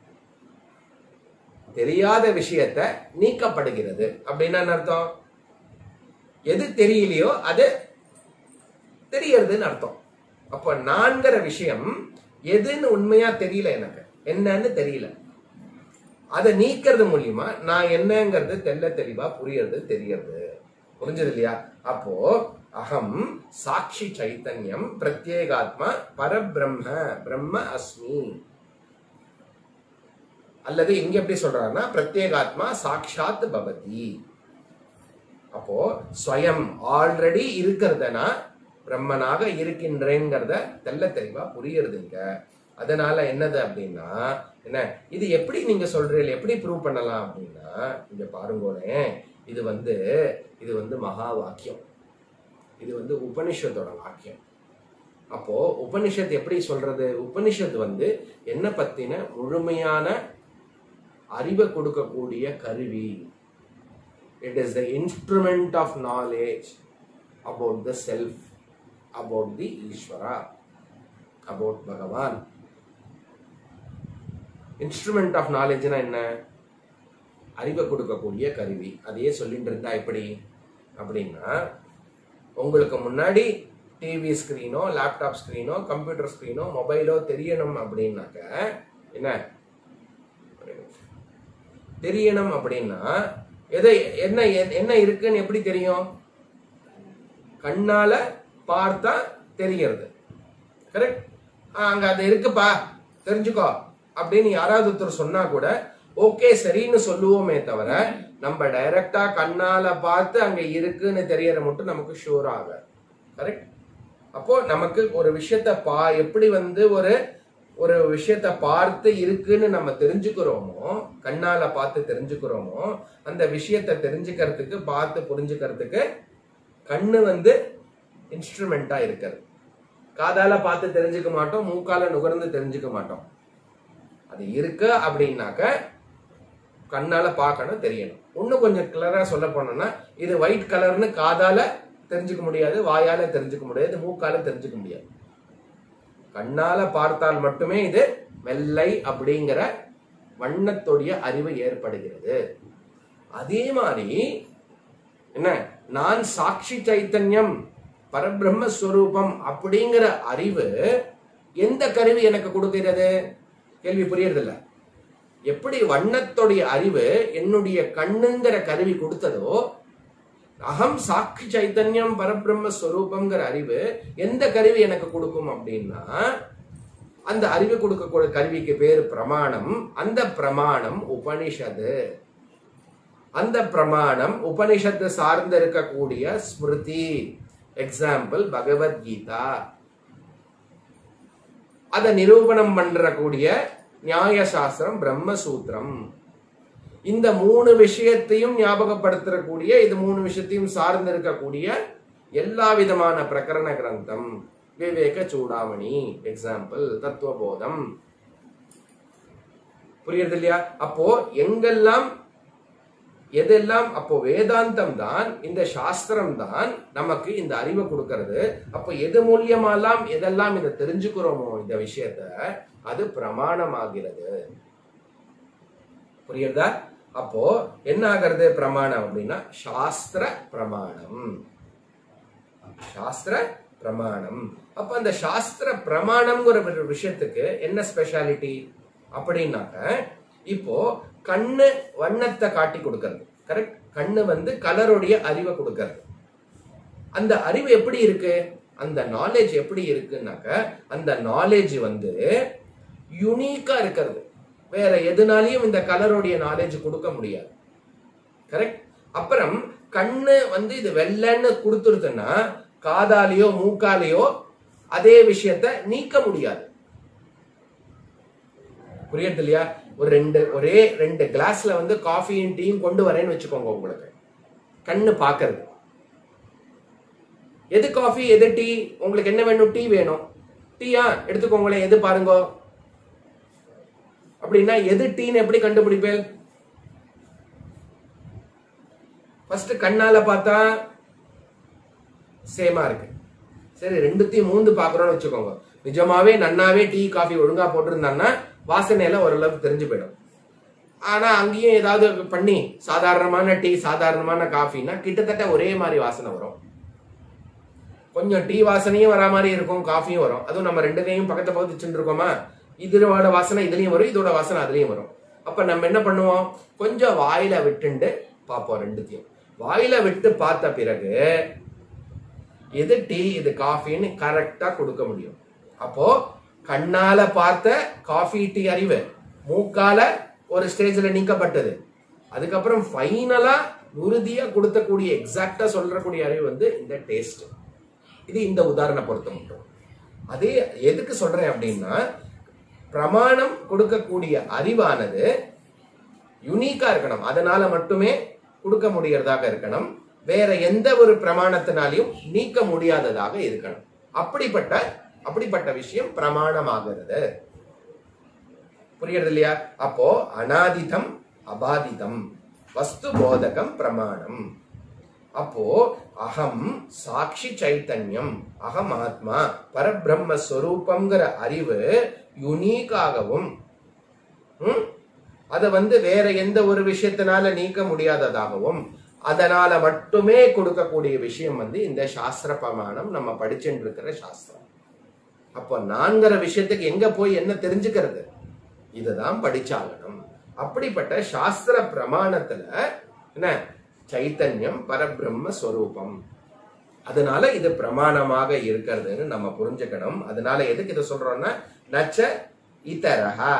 தெரியாத விஷயத்தை நீக்கப்படுகிறது அப்படின்னா என்ன அர்த்தம் எது தெரியலையோ அது தெரியறதுன்னு அர்த்தம் அப்ப நான்கிற விஷயம் எதுன்னு உண்மையா தெரியல எனக்கு என்னன்னு தெரியல அதை நீக்கிறது மூலியமா நான் என்னங்கிறது தெல்ல தெளிவா புரியறது தெரியறது புரிஞ்சது இல்லையா அப்போ அகம் சாட்சி சைத்தன்யம் பிரத்யேகாத்மா பரபிரம்ம பிரம்ம அஸ்மி அல்லது இங்க எப்படி சொல்றாருன்னா பிரத்யேகாத்மா சாட்சாத் பவதி அப்போ ஸ்வயம் ஆல்ரெடி இருக்கிறதனா பிரம்மனாக இருக்கின்றேங்கிறத தெல்ல தெளிவா புரியுறதுங்க அதனால என்னது அப்படின்னா என்ன இது எப்படி நீங்க சொல்றீங்க எப்படி ப்ரூவ் பண்ணலாம் அப்படின்னா இங்க பாருங்களே இது வந்து இது வந்து மகா வாக்கியம் இது வந்து உபனிஷத்தோட வாக்கியம் அப்போ உபனிஷத் எப்படி சொல்றது உபனிஷத் வந்து என்ன பத்தின முழுமையான அறிவை கொடுக்கக்கூடிய கருவி it is the instrument of knowledge about the self about the ishvara about bhagavan instrument of நாலேஜ்னா என்ன அறிவை கொடுக்கக்கூடிய கருவி அதையே சொல்லிட்டு இருந்தா எப்படி அப்படின்னா உங்களுக்கு முன்னாடி டிவி ஸ்கிரீனோ லேப்டாப் ஸ்கிரீனோ கம்ப்யூட்டர் ஸ்கிரீனோ மொபைலோ தெரியணும் அப்படின்னாக்க என்ன ஒரே நிமிஷம். தெரியணும் அப்படின்னா எதை என்ன என்ன இருக்குன்னு எப்படி தெரியும் கண்ணால பார்த்தா தெரியறது கரெக்ட் அங்க அது இருக்குப்பா தெரிஞ்சுக்கோ அப்படின்னு யாராவது ஒருத்தர் சொன்னா கூட ஓகே சரின்னு சொல்லுவோமே தவிர நம்ம டைரக்டா கண்ணால பார்த்து அங்க இருக்குன்னு தெரியற மட்டும் நமக்கு ஷூர் ஆகாது கரெக்ட் அப்போ நமக்கு ஒரு விஷயத்த பா எப்படி வந்து ஒரு ஒரு விஷயத்த பார்த்து இருக்குன்னு நம்ம தெரிஞ்சுக்கிறோமோ கண்ணால பார்த்து தெரிஞ்சுக்கிறோமோ அந்த விஷயத்த தெரிஞ்சுக்கிறதுக்கு பார்த்து புரிஞ்சுக்கிறதுக்கு கண்ணு வந்து இன்ஸ்ட்ருமெண்டா இருக்கிறது காதால பார்த்து தெரிஞ்சுக்க மாட்டோம் மூக்கால நுகர்ந்து தெரிஞ்சுக்க மாட்டோம் அது இருக்கு அப்படின்னாக்க கண்ணால பார்க்கணும் தெரியணும் இன்னும் கொஞ்சம் கிளரா சொல்ல போனோம்னா இது ஒயிட் கலர்னு காதால தெரிஞ்சுக்க முடியாது வாயால தெரிஞ்சுக்க முடியாது மூக்கால தெரிஞ்சுக்க முடியாது கண்ணால பார்த்தால் மட்டுமே இது வெள்ளை அப்படிங்கிற வண்ணத்துடைய அறிவு ஏற்படுகிறது அதே மாதிரி என்ன நான் சாட்சி சைத்தன்யம் பரபிரம்ம ஸ்வரூபம் அப்படிங்கிற அறிவு எந்த கருவி எனக்கு கொடுக்கிறது கேள்வி புரியறதில்ல எப்படி வண்ணத்துடைய அறிவு என்னுடைய கண்ணுங்கிற கருவி கொடுத்ததோ அகம் சாட்சி சைத்தன்யம் பரபிரம்ம ஸ்வரூபம்ங்கிற அறிவு எந்த கருவி எனக்கு கொடுக்கும் அப்படின்னா அந்த அறிவு கொடுக்கக்கூடிய கருவிக்கு பேரு பிரமாணம் அந்த பிரமாணம் உபனிஷது அந்த பிரமாணம் உபனிஷத்து சார்ந்து இருக்கக்கூடிய ஸ்மிருதி எக்ஸாம்பிள் பகவத்கீதா அதை நிரூபணம் பண்றக்கூடிய நியாயசாஸ்திரம் பிரம்மசூத்திரம் இந்த மூணு விஷயத்தையும் ஞாபகப்படுத்தக்கூடிய இது மூணு விஷயத்தையும் சார்ந்து இருக்கக்கூடிய எல்லா விதமான பிரகரண கிரந்தம் விவேக சூடாமணி எக்ஸாம்பிள் தத்துவபோதம் புரியுறது இல்லையா அப்போ எங்கெல்லாம் எதெல்லாம் அப்போ வேதாந்தம் தான் இந்த சாஸ்திரம் தான் நமக்கு இந்த அறிவை கொடுக்கிறது அப்போ எது மூலியமாலாம் எதெல்லாம் இதை தெரிஞ்சுக்கிறோமோ இந்த விஷயத்த அது பிரமாணமாகிறது புரியுறதா அப்போ என்ன ஆகிறது பிரமாணம் அப்படின்னா சாஸ்திர பிரமாணம் சாஸ்திர பிரமாணம் அப்ப அந்த சாஸ்திர பிரமாணம்ங்கிற ஒரு விஷயத்துக்கு என்ன ஸ்பெஷாலிட்டி அப்படின்னாக்க இப்போ கண்ணு வண்ணத்தை காட்டி கொடுக்கறது கரெக்ட் கண்ணு வந்து கலருடைய அறிவை கொடுக்கறது அந்த அறிவு எப்படி இருக்கு அந்த நாலேஜ் எப்படி இருக்குன்னாக்க அந்த நாலேஜ் வந்து யுனிக்கா இருக்கிறது வேற எதுனாலையும் இந்த கலருடைய நாலேஜ் கொடுக்க முடியாது கரெக்ட் அப்புறம் கண்ணு வந்து இது வெள்ளைன்னு கொடுத்துருதுன்னா காதாலேயோ மூக்காலேயோ அதே விஷயத்த நீக்க முடியாது புரியுது இல்லையா ஒரு ரெண்டு ஒரே ரெண்டு கிளாஸ்ல வந்து காஃபியும் டீயும் கொண்டு வரேன்னு வச்சுக்கோங்க உங்களுக்கு கண்ணு பாக்குறது எது காஃபி எது டீ உங்களுக்கு என்ன வேணும் டீ வேணும் டீயா எடுத்துக்கோங்களேன் எது பாருங்க அப்படின்னா எது டீன்னு எப்படி கண்டுபிடிப்பேன் ஃபர்ஸ்ட் கண்ணால பார்த்தா சேமா இருக்கு சரி ரெண்டுத்தையும் மூந்து பாக்குறோம்னு வச்சுக்கோங்க நிஜமாவே நன்னாவே டீ காஃபி ஒழுங்கா போட்டிருந்தான்னா வாசனையில ஓரளவுக்கு தெரிஞ்சு போயிடும் ஆனா அங்கேயும் ஏதாவது பண்ணி சாதாரணமான டீ சாதாரணமான காஃபின்னா கிட்டத்தட்ட ஒரே மாதிரி வாசனை வரும் கொஞ்சம் டீ வாசனையும் வரா மாதிரி இருக்கும் காஃபியும் வரும் அதுவும் நம்ம ரெண்டுலையும் பக்கத்தை பக்கத்து வச்சுட்டு இருக்கோமா இதோட வாசனை இதுலயும் வரும் இதோட வாசனை அதுலயும் வரும் அப்ப நம்ம என்ன பண்ணுவோம் கொஞ்சம் வாயில விட்டுண்டு பார்ப்போம் ரெண்டுத்தையும் வாயில விட்டு பார்த்த பிறகு எது டீ இது காஃபின்னு கரெக்டா கொடுக்க முடியும் அப்போ கண்ணால பார்த்த காஃபி டீ அறிவு மூக்கால ஒரு ஸ்டேஜ்ல நீக்கப்பட்டது அதுக்கப்புறம் ஃபைனலா உறுதியா கொடுத்தக்கூடிய எக்ஸாக்டா சொல்றக்கூடிய அறிவு வந்து இந்த டேஸ்ட் இது இந்த உதாரண பொறுத்த மட்டும் அதே எதுக்கு சொல்றேன் அப்படின்னா பிரமாணம் கொடுக்கக்கூடிய அறிவானது யுனிக்கா இருக்கணும் அதனால மட்டுமே கொடுக்க முடியறதாக இருக்கணும் வேற எந்த ஒரு பிரமாணத்தினாலையும் நீக்க முடியாததாக இருக்கணும் அப்படிப்பட்ட அப்படிப்பட்ட விஷயம் பிரமாணமாகிறது புரியுறது இல்லையா அப்போ அனாதிதம் அபாதிதம் வஸ்து போதகம் பிரமாணம் அப்போ அகம் சாட்சி சைத்தன்யம் அகம் ஆத்மா பரபிரம்ம ஸ்வரூபம்ங்கிற அறிவு யுனீக்காகவும் அதை வந்து வேற எந்த ஒரு விஷயத்தினால நீக்க முடியாததாகவும் அதனால மட்டுமே கொடுக்கக்கூடிய விஷயம் வந்து இந்த சாஸ்திர பிரமாணம் நம்ம படிச்சுட்டு இருக்கிற சாஸ்திரம் அப்போ நான்கிற விஷயத்துக்கு எங்க போய் என்ன தெரிஞ்சுக்கிறது இதுதான் படிச்சாகணும் அப்படிப்பட்ட சாஸ்திர பிரமாணத்துல என்ன சைத்தன்யம் பரபிரம்ம ஸ்வரூபம் அதனால இது பிரமாணமாக இருக்கிறதுன்னு நம்ம புரிஞ்சுக்கணும் அதனால எதுக்கு இதை சொல்றோம்னா நச்ச இதரஹா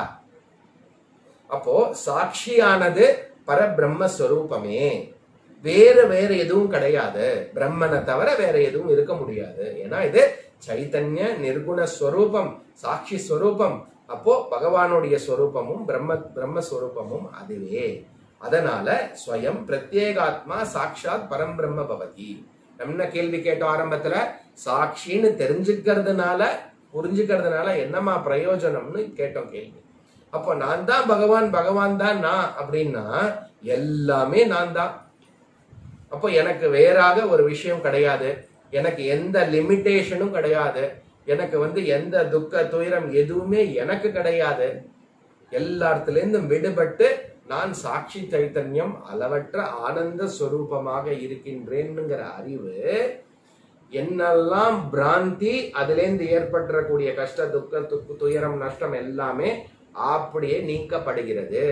அப்போ சாட்சியானது பரபிரம்ம ஸ்வரூபமே வேற வேற எதுவும் கிடையாது பிரம்மனை தவிர வேற எதுவும் இருக்க முடியாது ஏன்னா இது சைத்தன்ய நிர்குண ஸ்வரூபம் சாட்சி ஸ்வரூபம் அப்போ பகவானுடைய ஸ்வரூபமும் பிரம்ம பிரம்மஸ்வரூபமும் அதுவே அதனால ஸ்வயம் பிரத்யேகாத்மா சாட்சாத் பரம்பிரம்ம பவதி நம்ம என்ன கேள்வி கேட்டோம் ஆரம்பத்துல சாட்சின்னு தெரிஞ்சுக்கிறதுனால புரிஞ்சுக்கிறதுனால என்னமா பிரயோஜனம்னு கேட்டோம் கேள்வி அப்போ நான் தான் பகவான் பகவான் தான் நான் அப்படின்னா எல்லாமே நான் தான் அப்போ எனக்கு வேறாக ஒரு விஷயம் கிடையாது எனக்கு எந்த லிமிட்டேஷனும் கிடையாது எனக்கு வந்து எந்த துக்க துயரம் எதுவுமே எனக்கு கிடையாது எல்லாத்துல இருந்தும் விடுபட்டு நான் சாட்சி சைத்தன்யம் அளவற்ற ஆனந்த ஸ்வரூபமாக இருக்கின்றேன்னுங்கிற அறிவு என்னெல்லாம் பிராந்தி அதிலேருந்து ஏற்பட்டுறக்கூடிய கஷ்ட துக்க துக்கு துயரம் நஷ்டம் எல்லாமே அப்படியே நீக்கப்படுகிறது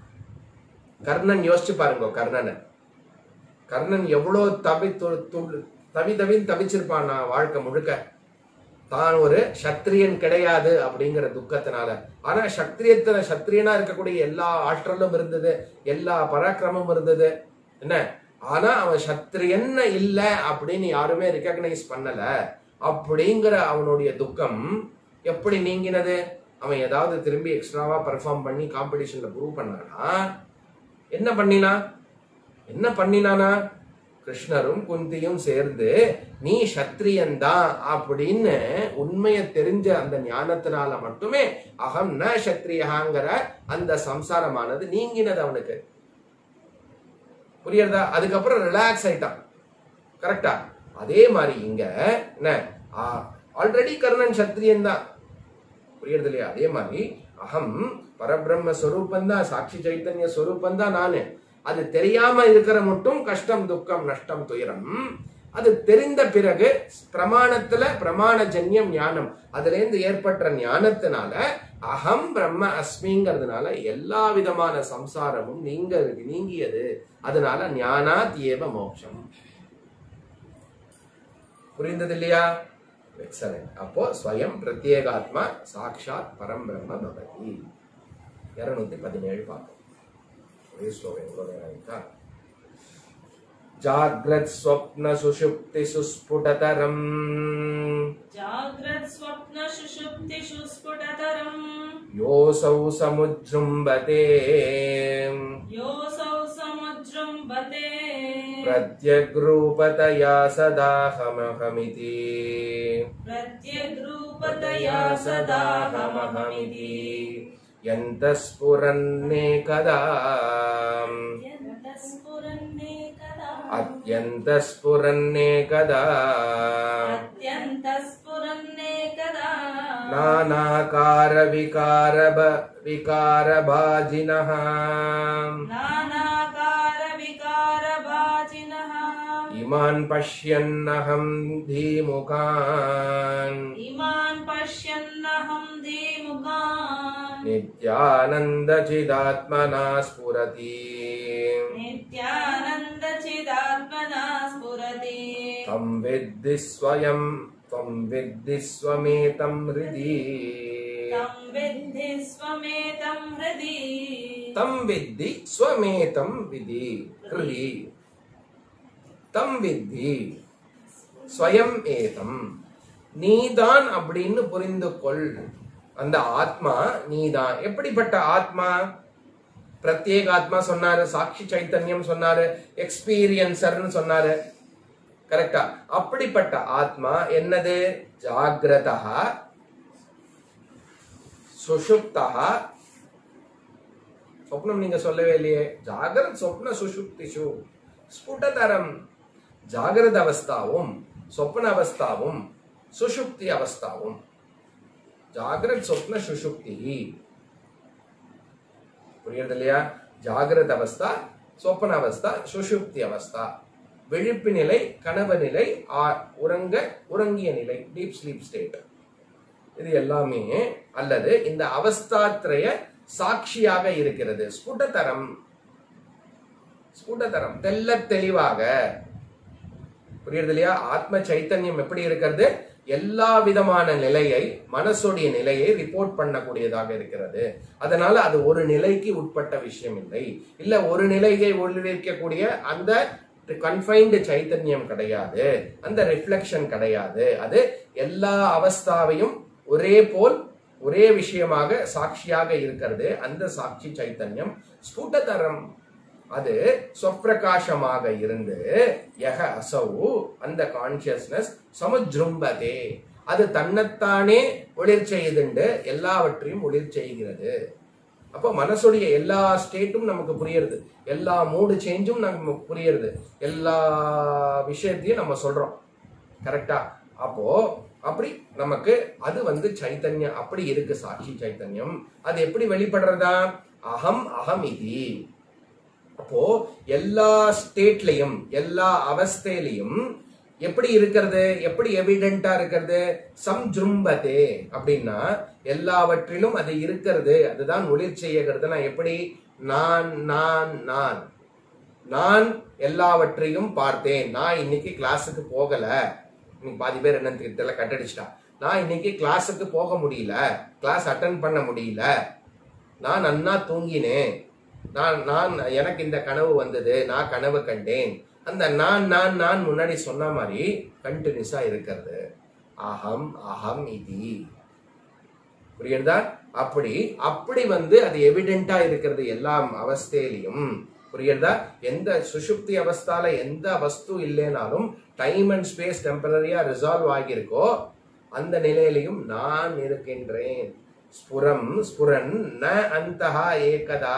கர்ணன் யோசிச்சு பாருங்க கர்ணனை கர்ணன் எவ்வளோ தவி து- து- தவி தவின்னு தவிச்சிருப்பான் நான் வாழ்க்கை முழுக்க தான் ஒரு சத்திரியன் கிடையாது அப்படிங்கிற துக்கத்தினால ஆனா சத்திரியத்துல சத்திரியனா இருக்கக்கூடிய எல்லா ஆற்றலும் இருந்தது எல்லா பராக்கிரமும் இருந்தது என்ன ஆனா அவன் சத்திரியன் இல்ல அப்படின்னு யாருமே ரெக்கக்னைஸ் பண்ணல அப்படிங்கிற அவனுடைய துக்கம் எப்படி நீங்கினது அவன் ஏதாவது திரும்பி எக்ஸ்ட்ராவா பெர்ஃபார்ம் பண்ணி காம்படிஷன்ல ப்ரூவ் பண்ணானா என்ன பண்ணினா என்ன பண்ணினானா கிருஷ்ணரும் குந்தியும் சேர்ந்து நீ சத்திரியன்தான் அப்படின்னு உண்மையை தெரிஞ்ச அந்த ஞானத்தினால மட்டுமே அகம் ந சத்திரியகாங்கிற அந்த சம்சாரமானது நீங்கினது அவனுக்கு புரியுறதா அதுக்கப்புறம் ரிலாக்ஸ் ஆயிட்டான் கரெக்டா அதே மாதிரி இங்க என்ன ஆல்ரெடி கர்ணன் சத்திரியன் தான் புரியுறது இல்லையா அதே மாதிரி அகம் பரபிரம்ம ஸ்வரூபம் தான் சாட்சி சைத்தன்ய ஸ்வரூபம் தான் நானு அது தெரியாம இருக்கிற மட்டும் கஷ்டம் துக்கம் நஷ்டம் துயரம் அது தெரிந்த பிறகு பிரமாணத்துல பிரமாண ஜன்யம் ஞானம் அதுல இருந்து ஏற்பட்ட ஞானத்தினால அகம் பிரம்ம அஸ்மிங்கிறதுனால எல்லா விதமான சம்சாரமும் நீங்க நீங்கியது அதனால ஞானாத் ஏவ மோட்சம் புரிந்தது இல்லையா எக்ஸலண்ட் அப்போ ஸ்வயம் பிரத்யேகாத்மா சாக்ஷாத் பரம் பிரம்ம பவதி இருநூத்தி பதினேழு பார்ப்போம் ஒரே ஸ்லோகம் எவ்வளோ நேரம் ஆயிட்டா जाग्रत् स्वप्न सुषुप्ति सुस्फुटतरम् जाग्रत् स्वप्न सुषुप्तिषु स्फुटतरम् योऽसौ समुजृम्भते योऽसौ समुजृम्भते प्रत्यग्रूपतया सदाहमहमिति प्रत्यग्रूपतया सदाहमहमिति यन्तस्फुरन्नेकदा अत्यन्तस्फुरन्नेकदा अत्यन्तस्फुरन्नेकदा अत्यन्तस्फुरन्नेकदा नानाकारविकारब विकारभाजिनः नानाकारविकारभाजिनः इमान् पश्यन्नहं धीमुखान् इमान् पश्यन्नहं धीमुखान् नित्यानन्दचिदात्मना स्फुरति नित्यानन्दचिदात्मना स्फुरति तं विद्धि स्वयं त्वं विद्धि स्वमेतं हृदि तं विद्धि स्वमेतं हृदि तं विद्धि स्वमेतं विधि हृदि तं வித்தி ஸ்வயம் ஏதம் நீதான் அப்படின்னு புரிந்து கொள் அந்த ஆத்மா நீதான் எப்படிப்பட்ட ஆத்மா பிரத்யேக ஆத்மா சொன்னாரு சாட்சி சைத்தன்யம் சொன்னாரு எக்ஸ்பீரியன்சர்னு சொன்னாரு கரெக்டா அப்படிப்பட்ட ஆத்மா என்னது ஜாகிரதா சுஷுப்தா சொப்னம் நீங்க சொல்லவே இல்லையே ஜாகிரத் சொப்ன சுஷுப்திஷு ஸ்புடதரம் ஜாகிரத அவஸ்தாவும் சொப்ன அவஸ்தாவும் சுஷுப்தி அவஸ்தாவும் ஜாகிரத் சொப்ன சுஷுப்தி புரியுறது இல்லையா ஜாகிரத அவஸ்தா சொப்பன அவஸ்தா சுஷுப்தி அவஸ்தா விழிப்பு நிலை கனவு நிலை ஆ- உறங்க உறங்கிய நிலை டீப் ஸ்லீப் ஸ்டேட் இது எல்லாமே அல்லது இந்த அவஸ்தாத்ரய சாட்சியாக இருக்கிறது ஸ்புடதரம் ஸ்புடதரம் தெல்ல தெளிவாக புரியுறது இல்லையா ஆத்ம சைத்தன்யம் எப்படி இருக்கிறது எல்லா விதமான நிலையை மனசுடைய நிலையை ரிப்போர்ட் பண்ணக்கூடியதாக இருக்கிறது அதனால அது ஒரு நிலைக்கு உட்பட்ட விஷயம் இல்லை இல்ல ஒரு நிலையை உள்ளிருக்கக்கூடிய அந்த கன்ஃபைன்டு சைத்தன்யம் கிடையாது அந்த ரிஃப்ளெக்ஷன் கிடையாது அது எல்லா அவஸ்தாவையும் ஒரே போல் ஒரே விஷயமாக சாட்சியாக இருக்கிறது அந்த சாட்சி சைத்தன்யம் ஸ்புடதரம் அது சொப்பிரகாசமாக இருந்து யக அசௌ அந்த கான்சியஸ்னஸ் சமுஜ்ரும்பதே அது தன்னைத்தானே ஒளிர் செய்துண்டு எல்லாவற்றையும் ஒளிர் செய்கிறது அப்போ மனசுடைய எல்லா ஸ்டேட்டும் நமக்கு புரியுறது எல்லா மூடு சேஞ்சும் நமக்கு புரியுறது எல்லா விஷயத்தையும் நம்ம சொல்றோம் கரெக்டா அப்போ அப்படி நமக்கு அது வந்து சைத்தன்யம் அப்படி இருக்கு சாட்சி சைத்தன்யம் அது எப்படி வெளிப்படுறதா அகம் அகம் இதி அப்போ எல்லா ஸ்டேட்லயும் எல்லா அவஸ்தையிலையும் எப்படி இருக்கிறது எப்படி எவிடென்டா இருக்கிறது சம்ஜும்பதே அப்படின்னா எல்லாவற்றிலும் அது இருக்கிறது அதுதான் ஒளிர் செய்யறதுனா எப்படி நான் நான் நான் நான் எல்லாவற்றையும் பார்த்தேன் நான் இன்னைக்கு கிளாஸுக்கு போகல இன்னைக்கு பாதி பேர் என்னன்னு தெரியல கட்டடிச்சிட்டா நான் இன்னைக்கு கிளாஸுக்கு போக முடியல கிளாஸ் அட்டன் பண்ண முடியல நான் நன்னா தூங்கினேன் நான் நான் எனக்கு இந்த கனவு வந்தது நான் கனவு கண்டேன் அந்த நான் நான் நான் முன்னாடி சொன்ன மாதிரி கண்டினியூஸா இருக்கிறது அகம் அகம் இதி புரியுறதா அப்படி அப்படி வந்து அது எவிடென்ட்டா இருக்கிறது எல்லா அவஸ்தையிலையும் புரியுறதா எந்த சுஷுப்தி அவஸ்தால எந்த வஸ்து இல்லைனாலும் டைம் அண்ட் ஸ்பேஸ் டெம்பரரியா ரிசால்வ் ஆகியிருக்கோ அந்த நிலையிலையும் நான் இருக்கின்றேன் ஸ்புரம் ஸ்புரன் ந அந்தஹா ஏகதா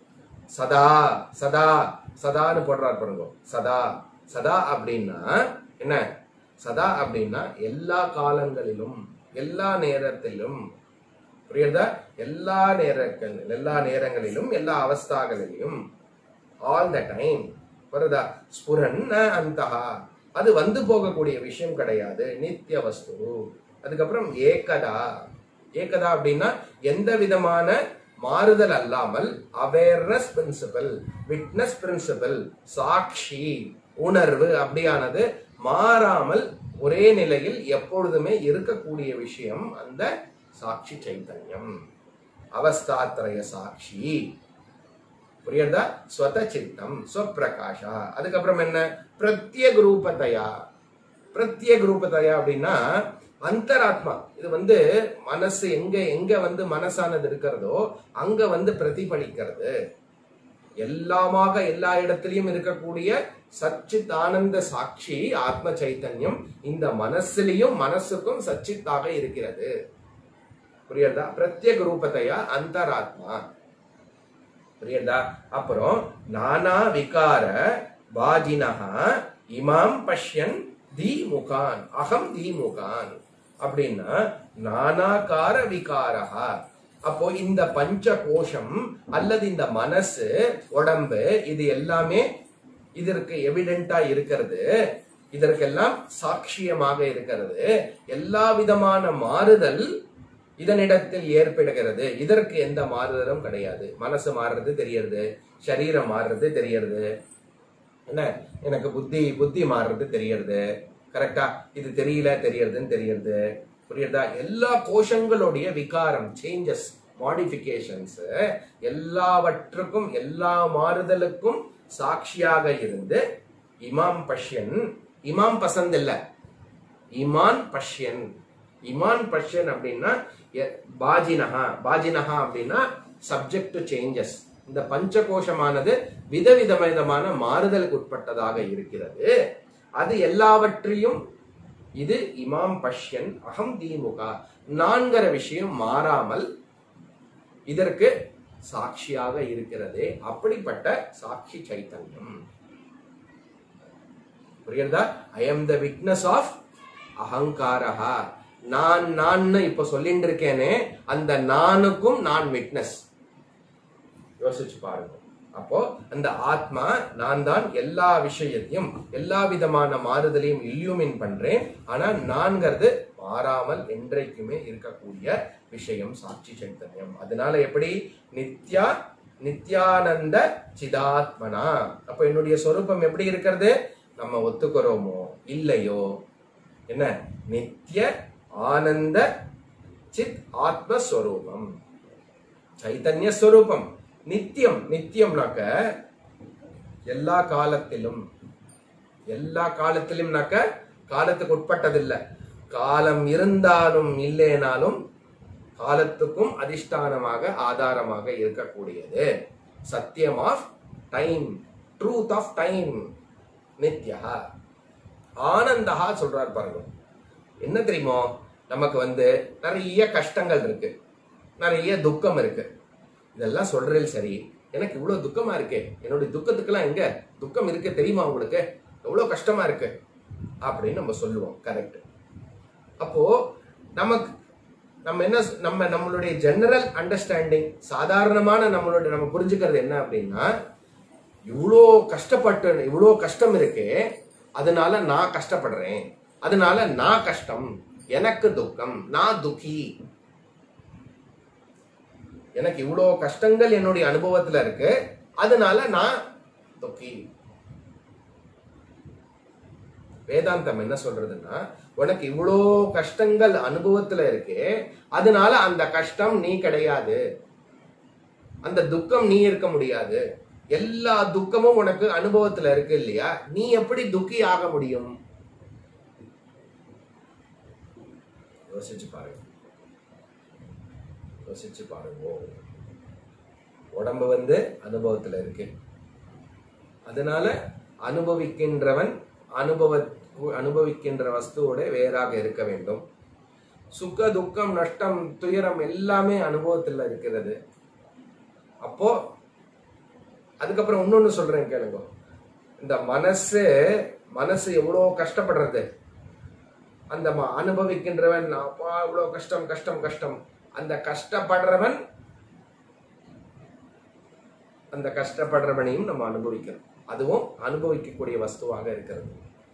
சதா சதா சதான்னு போடுறார் பாருங்க சதா சதா அப்படின்னா என்ன சதா அப்படின்னா எல்லா காலங்களிலும் எல்லா நேரத்திலும் புரியுறதா எல்லா நேரங்கள் எல்லா நேரங்களிலும் எல்லா அவஸ்தாகளிலும் ஆல் த டைம் வருதா ஸ்புரன் ந அந்தஹா அது வந்து போகக்கூடிய விஷயம் கிடையாது நித்திய வஸ்து அதுக்கப்புறம் ஏகதா ஏகதா அப்படின்னா எந்த விதமான மாறுதல் அல்லாமல் அவேர்னஸ் பிரின்சிபல் விட்னஸ் பிரின்சிபல் சாட்சி உணர்வு அப்படியானது மாறாமல் ஒரே நிலையில் எப்பொழுதுமே இருக்கக்கூடிய விஷயம் அந்த சாட்சி சைத்தன்யம் அவஸ்தாத்ரய சாட்சி புரியுறதா ஸ்வத சித்தம் ஸ்வப்பிரகாஷா அதுக்கப்புறம் என்ன பிரத்யேக ரூபத்தையா பிரத்யேக ரூபத்தையா அப்படின்னா அந்தராத்மா இது வந்து மனசு எங்க எங்க வந்து மனசானது இருக்கிறதோ அங்க வந்து பிரதிபலிக்கிறது எல்லாமாக எல்லா இடத்திலையும் இருக்கக்கூடிய சச்சித் ஆனந்த சாட்சி ஆத்ம சைத்தன்யம் இந்த மனசுலயும் மனசுக்கும் சச்சித்தாக இருக்கிறது புரியுறதா பிரத்யேக ரூபத்தையா அந்தராத்மா புரியுறதா அப்புறம் நானா விகார பாஜினஹா இமாம் பஷ்யன் தி முகான் அகம் தி முகான் அப்படின்னா நானாகார விகாரஹா அப்போ இந்த பஞ்ச கோஷம் அல்லது இந்த மனசு உடம்பு இது எல்லாமே இதற்கு எவிடென்டா இருக்கிறது இதற்கெல்லாம் சாட்சியமாக இருக்கிறது எல்லா விதமான மாறுதல் இதனிடத்தில் ஏற்படுகிறது இதற்கு எந்த மாறுதலும் கிடையாது மனசு மாறுறது தெரியறது சரீரம் மாறுறது தெரியறது என்ன எனக்கு புத்தி புத்தி மாறுறது தெரியறது கரெக்டா இது தெரியல தெரியறதுன்னு தெரியறது புரியுறதா எல்லா கோஷங்களுடைய விகாரம் சேஞ்சஸ் மாடிஃபிகேஷன்ஸ் எல்லாவற்றுக்கும் எல்லா மாறுதலுக்கும் சாட்சியாக இருந்து இமாம் பஷ்யன் இமாம் பசந்த் இல்ல இமான் பஷ்யன் இமான் பஷ்யன் அப்படின்னா எ- பாஜினஹா பாஜினஹா அப்படின்னா சப்ஜெக்ட் டு சேஞ்சஸ் இந்த பஞ்சகோஷமானது விதவித விதமான மாறுதலுக்கு உட்பட்டதாக இருக்கிறது அது எல்லாவற்றையும் இது இமாம் பஷ்யன் அகம் தீமுகா நான்கிற விஷயம் மாறாமல் இதற்கு சாட்சியாக இருக்கிறது அப்படிப்பட்ட சாட்சி சைத்தன்யம் புரியுறதா I am the witness of அகங்காரஹா நான் நான் இப்ப சொல்லிட்டு இருக்கேனே அந்த நானுக்கும் நான் விட்னஸ் யோசிச்சு பாருங்க அப்போ அந்த ஆத்மா நான் தான் எல்லா விஷயத்தையும் எல்லா விதமான மாறுதலையும் இல்யூமின் பண்றேன் ஆனா நான்கிறது மாறாமல் என்றைக்குமே இருக்கக்கூடிய விஷயம் சாட்சி சைத்தன்யம் அதனால எப்படி நித்யா நித்யானந்த சிதாத்மனா அப்ப என்னுடைய சொரூபம் எப்படி இருக்கிறது நம்ம ஒத்துக்கிறோமோ இல்லையோ என்ன நித்ய ஆனந்த சித் ஆத்மஸ்வரூபம் சைத்தன்ய ஸ்வரூபம் நித்தியம் நித்தியம்னாக்க எல்லா காலத்திலும் எல்லா காலத்திலும்னாக்க காலத்துக்கு உட்பட்டதில்லை காலம் இருந்தாலும் இல்லைனாலும் காலத்துக்கும் அதிஷ்டானமாக ஆதாரமாக இருக்கக்கூடியது சத்தியம் of time truth of time நித்யா ஆனந்தஹா சொல்றார் பாருங்க என்ன தெரியுமோ நமக்கு வந்து நிறைய கஷ்டங்கள் இருக்கு நிறைய துக்கம் இருக்கு இதெல்லாம் சொல்றது சரி எனக்கு இவ்வளவு துக்கமா இருக்கே என்னுடைய துக்கத்துக்கெல்லாம் எங்க துக்கம் இருக்கு தெரியுமா உங்களுக்கு எவ்வளவு கஷ்டமா இருக்கு அப்படின்னு நம்ம சொல்லுவோம் கரெக்ட் அப்போ நமக்கு நம்ம என்ன நம்ம நம்மளுடைய ஜெனரல் அண்டர்ஸ்டாண்டிங் சாதாரணமான நம்மளுடைய நம்ம புரிஞ்சுக்கிறது என்ன அப்படின்னா இவ்வளோ கஷ்டப்பட்டு இவ்வளோ கஷ்டம் இருக்கே அதனால நான் கஷ்டப்படுறேன் அதனால நான் கஷ்டம் எனக்கு துக்கம் நான் துக்கி எனக்கு இவ்வளோ கஷ்டங்கள் என்னுடைய அனுபவத்துல இருக்கு அதனால நான் துக்கி வேதாந்தம் என்ன சொல்றதுன்னா உனக்கு இவ்வளோ கஷ்டங்கள் அனுபவத்துல இருக்கு அதனால அந்த கஷ்டம் நீ கிடையாது அந்த துக்கம் நீ இருக்க முடியாது எல்லா துக்கமும் உனக்கு அனுபவத்துல இருக்கு இல்லையா நீ எப்படி துக்கி ஆக முடியும் யோசிச்சு பாருங்க யோசிச்சு பாருங்க உடம்பு வந்து அனுபவத்துல இருக்கு அதனால அனுபவிக்கின்றவன் அனுபவ அனுபவிக்கின்ற வஸ்துவோட வேறாக இருக்க வேண்டும் சுக துக்கம் நஷ்டம் துயரம் எல்லாமே அனுபவத்துல இருக்கிறது அப்போ அதுக்கப்புறம் இன்னொன்னு சொல்றேன் கேளுங்க இந்த மனசு மனசு எவ்வளோ கஷ்டப்படுறது அந்த ம- அனுபவிக்கின்றவன் அப்பா இவ்வளோ கஷ்டம் கஷ்டம் கஷ்டம் அந்த கஷ்டப்படுறவன் அந்த கஷ்டப்படுறவனையும் நம்ம அனுபவிக்கிறோம் அதுவும் அனுபவிக்கக்கூடிய வஸ்துவாக இருக்கிறது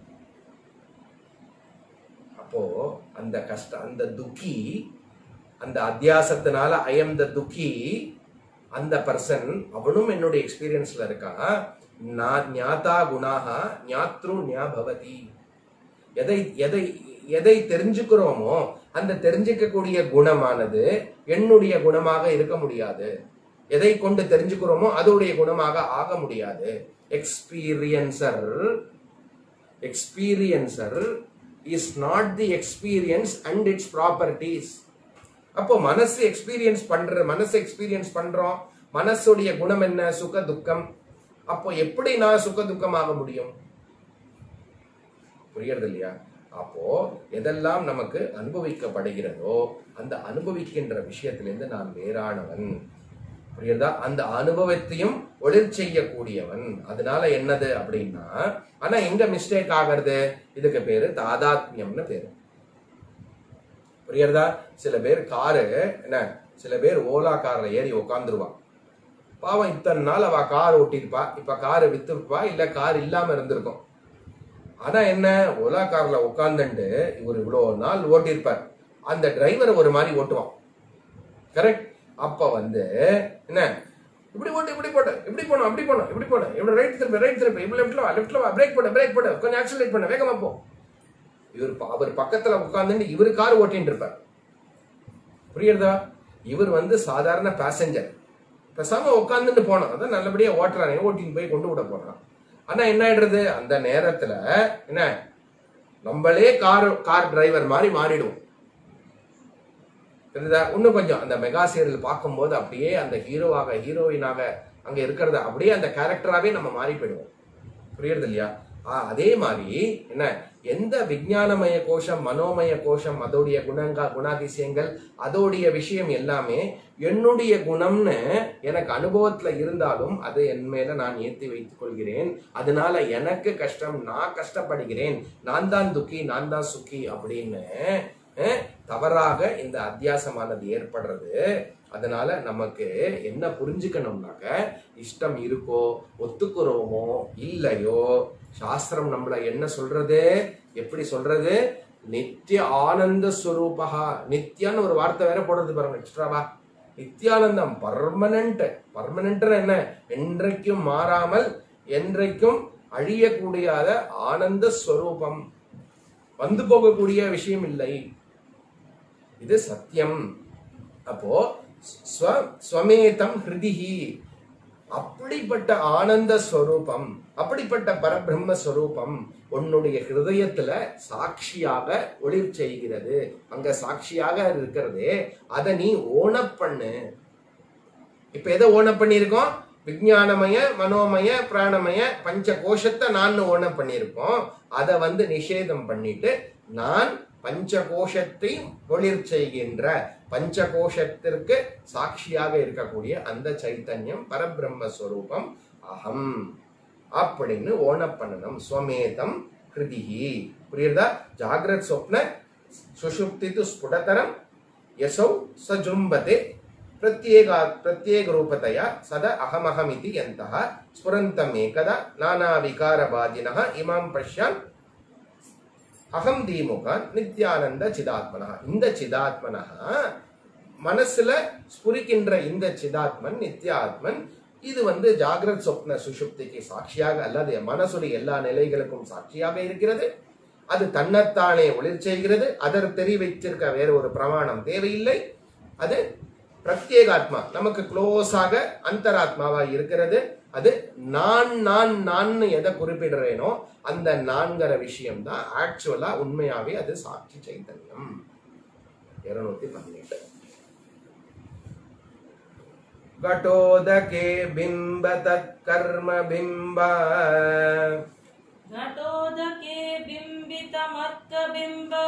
அப்போ அந்த கஷ்ட அந்த துக்கி அந்த அத்தியாசத்தினால ஐஎம் த துக்கி அந்த பர்சன் அவனும் என்னுடைய எக்ஸ்பீரியன்ஸ்ல இருக்கான் நான் ஞாதா குணாகா ஞாத்ரு ஞா பவதி எதை எதை எதை தெரிஞ்சுக்கிறோமோ அந்த தெரிஞ்சுக்கக்கூடிய குணமானது என்னுடைய குணமாக இருக்க முடியாது எதை கொண்டு தெரிஞ்சுக்கிறோமோ அதோடைய குணமாக ஆக முடியாது experiencer experiencer is not the experience and its properties அப்போ மனசு எக்ஸ்பீரியன்ஸ் பண்ற மனசு எக்ஸ்பீரியன்ஸ் பண்றோம் மனசுடைய குணம் என்ன சுக துக்கம் அப்போ எப்படி நான் சுக துக்கமாக முடியும் புரியறது இல்லையா அப்போ எதெல்லாம் நமக்கு அனுபவிக்கப்படுகிறதோ அந்த அனுபவிக்கின்ற விஷயத்திலிருந்து நான் வேறானவன் புரியுதா அந்த அனுபவத்தையும் ஒளிர் செய்யக்கூடியவன் அதனால என்னது அப்படின்னா ஆனா எங்க மிஸ்டேக் ஆகிறது இதுக்கு பேரு தாதாத்மியம்னு பேரு புரியுறதா சில பேர் காரு என்ன சில பேர் ஓலா கார்ல ஏறி உட்காந்துருவா பாவம் இத்தனை நாள் அவ கார் ஓட்டிருப்பா இப்ப கார் வித்துருப்பா இல்ல கார் இல்லாம இருந்திருக்கும் ஆனா என்ன ஓலா கார்ல உட்காந்துட்டு இவர் இவ்வளவு நாள் ஓட்டியிருப்பார் அந்த டிரைவர் ஒரு மாதிரி ஓட்டுவான் கரெக்ட் அப்ப வந்து என்ன இப்படி போட்டு இப்படி போட்டு இப்படி போனோம் அப்படி போனோம் இப்படி போனோம் இப்படி ரைட் திருப்பி ரைட் திருப்பி இப்படி லெஃப்ட்ல வா லெஃப்ட்ல வா பிரேக் போட பிரேக் போட கொஞ்சம் ஆக்சிலேட் பண்ண வேகமா போ இவர் ப- அவர் பக்கத்துல உட்கார்ந்துட்டு இவர் கார் ஓட்டிட்டு இருப்பார் புரியுறதா இவர் வந்து சாதாரண பேசஞ்சர் பேசாம உட்காந்துட்டு போனோம் அதான் நல்லபடியா ஓட்டுறானே ஓட்டின்னு போய் கொண்டு விட போறான் ஆனா என்ன ஆயிடுறது அந்த நேரத்துல என்ன நம்மளே கார் கார் டிரைவர் மாதிரி மாறிடுவோம் தெரியுதா இன்னும் கொஞ்சம் அந்த மெகா சீரியல் பார்க்கும்போது அப்படியே அந்த ஹீரோவாக ஹீரோயினாக அங்க இருக்கிறத அப்படியே அந்த கேரக்டராவே நம்ம மாறி போயிடுவோம் புரியுறது இல்லையா ஆ, அதே மாதிரி என்ன எந்த விஞ்ஞானமய கோஷம் மனோமய கோஷம் அதோடைய குணங்க குணாதிசயங்கள் அதோடைய விஷயம் எல்லாமே என்னுடைய குணம்னு எனக்கு அனுபவத்துல இருந்தாலும் அது என் மேல நான் ஏத்தி வைத்துக் கொள்கிறேன் அதனால எனக்கு கஷ்டம் நான் கஷ்டப்படுகிறேன் நான் தான் துக்கி நான் தான் சுக்கி அப்படின்னு அஹ், தவறாக இந்த அத்தியாசமானது ஏற்படுறது அதனால நமக்கு என்ன புரிஞ்சுக்கணும்னாக்க இஷ்டம் இருக்கோ ஒத்துக்கிறோமோ இல்லையோ சாஸ்திரம் நம்மள என்ன சொல்றது எப்படி சொல்றது நித்திய ஆனந்த ஸ்வரூபா நித்யான்னு ஒரு வார்த்தை வேற போடுறது பாருங்க எக்ஸ்ட்ராவா நித்யானந்தம் பர்மனன்ட் பர்மனன்ட் என்ன என்றைக்கும் மாறாமல் என்றைக்கும் அழியக்கூடியாத ஆனந்த ஸ்வரூபம் வந்து போகக்கூடிய விஷயம் இல்லை இது சத்தியம் அப்போ ஸ்வ ஸ்வமேதம் ஹிருதிஹி அப்படிப்பட்ட ஆனந்த ஸ்வரூபம் அப்படிப்பட்ட பரபிரம்ம ஸ்வரூபம் உன்னுடைய ஹிருதயத்துல சாட்சியாக ஒளிர் செய்கிறது அங்க சாட்சியாக இருக்கிறதே அதை நீ ஓனப் பண்ணு இப்ப எதை ஓனப் பண்ணியிருக்கோம் விஞ்ஞானமய மனோமய பிராணமய பஞ்ச கோஷத்தை நான் ஓனப் பண்ணியிருக்கோம் அதை வந்து நிஷேதம் பண்ணிட்டு நான் பஞ்ச கோஷத்தை ஒளிர் செய்கின்ற பஞ்ச கோஷத்திற்கு சாட்சியாக இருக்கக்கூடிய அந்த சைத்தன்யம் பரபிரம்ம ஸ்வரூபம் அகம் அப்படின்னு ஓனப் பண்ணணும் ஸ்வமேதம் ஹிருதிஹி புரியுதா ஜாகிரத் சொப்ன சுஷுப்தி து ஸ்புடதரம் யசௌ சஜும்பதே ಪ್ರತ್ಯೇಕ ಪ್ರತ್ಯೇಕ ರೂಪತೆಯ ಸದ ಅಹಮಹಮಿತಿ ಯಂತಹ ಸ್ಫುರಂತಮೇಕದ ನಾನಾ ವಿಕಾರವಾದಿನಃ ಇಮಾಂ ಪಶ್ಯಾನ್ அகம் தீமுகான் நித்யானந்த சிதாத்மனா இந்த சிதாத்மனா மனசுல ஸ்புரிக்கின்ற இந்த சிதாத்மன் நித்யாத்மன் இது வந்து ஜாகிரத் சொப்ன சுஷுப்திக்கு சாட்சியாக அல்லது மனசுடைய எல்லா நிலைகளுக்கும் சாட்சியாக இருக்கிறது அது தன்னைத்தானே ஒளிர் செய்கிறது அதற்கு தெரி வைத்திருக்க வேற ஒரு பிரமாணம் தேவையில்லை அது பிரத்யேகாத்மா நமக்கு க்ளோஸாக அந்தராத்மாவா இருக்கிறது அது நான் நான் நான் எதை குறிப்பிடுறேனோ அந்த நான்கிற விஷயம் தான் ஆக்சுவலா உண்மையாவே அது சாட்சி சைத்தன்யம் இருநூத்தி பதினெட்டு घटोदके बिम्ब तत्कर्म बिम्ब घटोदके बिम्बितमर्कबिम्ब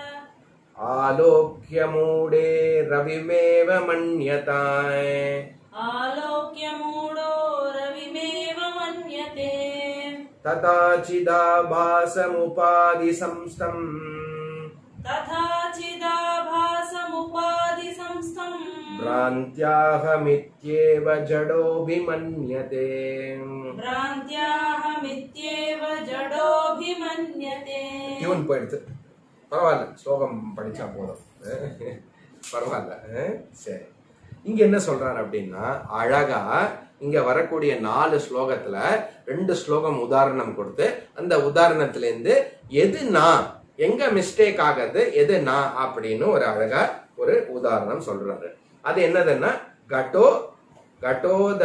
आलोक्य मूढे रविमेव मन्यताय आलोक्यमूढो रविमेव मन्यते तथा चिदाभासमुपाधिसंस्थम् तथा चिदाभासमुपाधिसंस्थम् भ्रान्त्याहमित्येव जडोऽभिमन्यते भ्रान्त्याहमित्येव जडोऽभिमन्यते டியூன் போயிடுது பரவாயில்ல ஸ்லோகம் படிச்சா போதும் பரவாயில்ல அஹ், சரி இங்க என்ன சொல்றாரு அப்படின்னா அழகா இங்க வரக்கூடிய நாலு ஸ்லோகத்துல ரெண்டு ஸ்லோகம் உதாரணம் கொடுத்து அந்த உதாரணத்துல இருந்து எது நான் எங்க மிஸ்டேக் ஆகுது எது நான் அப்படின்னு ஒரு அழகா ஒரு உதாரணம் சொல்றாரு அது என்னதுன்னா கட்டோ கடோத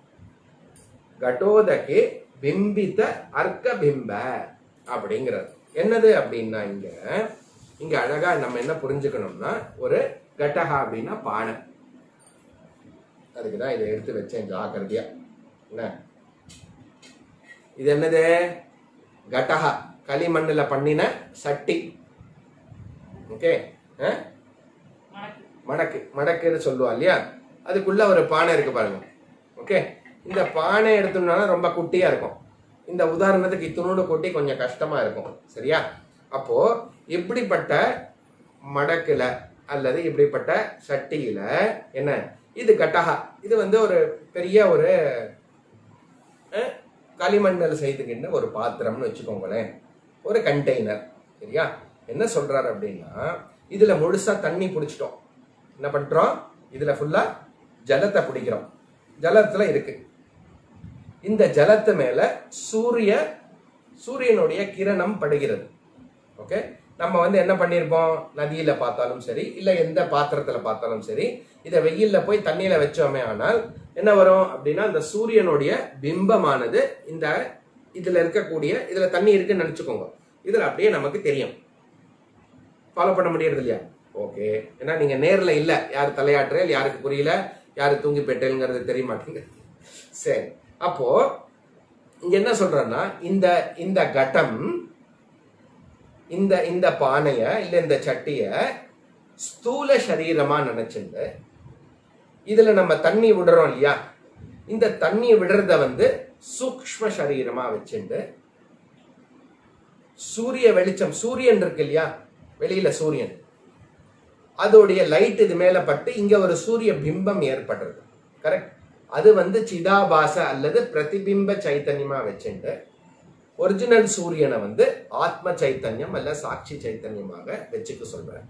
கடோதகே பிம்பித அர்க்க பிம்ப அப்படிங்கிறது என்னது அப்படின்னா இங்க இங்க அழகா நம்ம என்ன புரிஞ்சுக்கணும்னா ஒரு கட்டகா அப்படின்னா பானை அதுக்கு தான் இதை எடுத்து வச்சேன் ஜாக்கிரதையா என்ன இது என்னது கட்டகா களிமண்ணுல பண்ணின சட்டி ஓகே மணக்கு மடக்கு மடக்குன்னு சொல்லுவா இல்லையா அதுக்குள்ள ஒரு பானை இருக்கு பாருங்க ஓகே இந்த பானை எடுத்தோம்னா ரொம்ப குட்டியா இருக்கும் இந்த உதாரணத்துக்கு இத்தினோடு கொட்டி கொஞ்சம் கஷ்டமா இருக்கும் சரியா அப்போ இப்படிப்பட்ட மடக்குல அல்லது இப்படிப்பட்ட சட்டியில என்ன இது கட்டகா இது வந்து ஒரு பெரிய ஒரு அஹ், களிமண்ணில் செய்துக்கின்ற ஒரு பாத்திரம்னு வச்சுக்கோங்களேன் ஒரு கண்டெய்னர் சரியா என்ன சொல்றாரு அப்படின்னா இதுல முழுசா தண்ணி பிடிச்சிட்டோம் என்ன பண்றோம் இதுல ஃபுல்லா ஜலத்தை பிடிக்கிறோம் ஜலத்துல இருக்கு இந்த ஜலத்து மேல சூரிய சூரியனுடைய கிரணம் படுகிறது ஓகே நம்ம வந்து என்ன பண்ணியிருப்போம் நதியில பார்த்தாலும் சரி இல்ல எந்த பாத்திரத்துல பார்த்தாலும் சரி இதை வெயில்ல போய் தண்ணியில வச்சோமே ஆனால் என்ன வரும் அப்படின்னா இந்த சூரியனுடைய பிம்பமானது இந்த இதுல இருக்கக்கூடிய இதுல தண்ணி இருக்குன்னு நினைச்சுக்கோங்க இதுல அப்படியே நமக்கு தெரியும் ஃபாலோ பண்ண முடியறது இல்லையா ஓகே ஏன்னா நீங்க நேர்ல இல்ல யார் தலையாட்டுறேன் யாருக்கு புரியல யாரு தூங்கி பெற்றேங்கிறது தெரிய மாட்டேங்குது சரி அப்போ இங்க என்ன சொல்றேன்னா இந்த இந்த கட்டம் இந்த இந்த பானைய இல்ல இந்த சட்டிய ஸ்தூல சரீரமா நினைச்சிருந்து இதுல நம்ம தண்ணி விடுறோம் இல்லையா இந்த தண்ணி விடுறத வந்து சூக்ஷ்ம சரீரமா வச்சுண்டு சூரிய வெளிச்சம் சூரியன் இருக்கு இல்லையா வெளியில சூரியன் அதோடைய லைட் இது மேல பட்டு இங்க ஒரு சூரிய பிம்பம் ஏற்படுறது கரெக்ட் அது வந்து சிதாபாச அல்லது பிரதிபிம்ப சைத்தன்யமா வச்சுட்டு ஒரிஜினல் சூரியனை வந்து ஆத்ம சைத்தன்யம் அல்ல சாட்சி சைத்தன்யமாக வச்சுக்க சொல்றேன்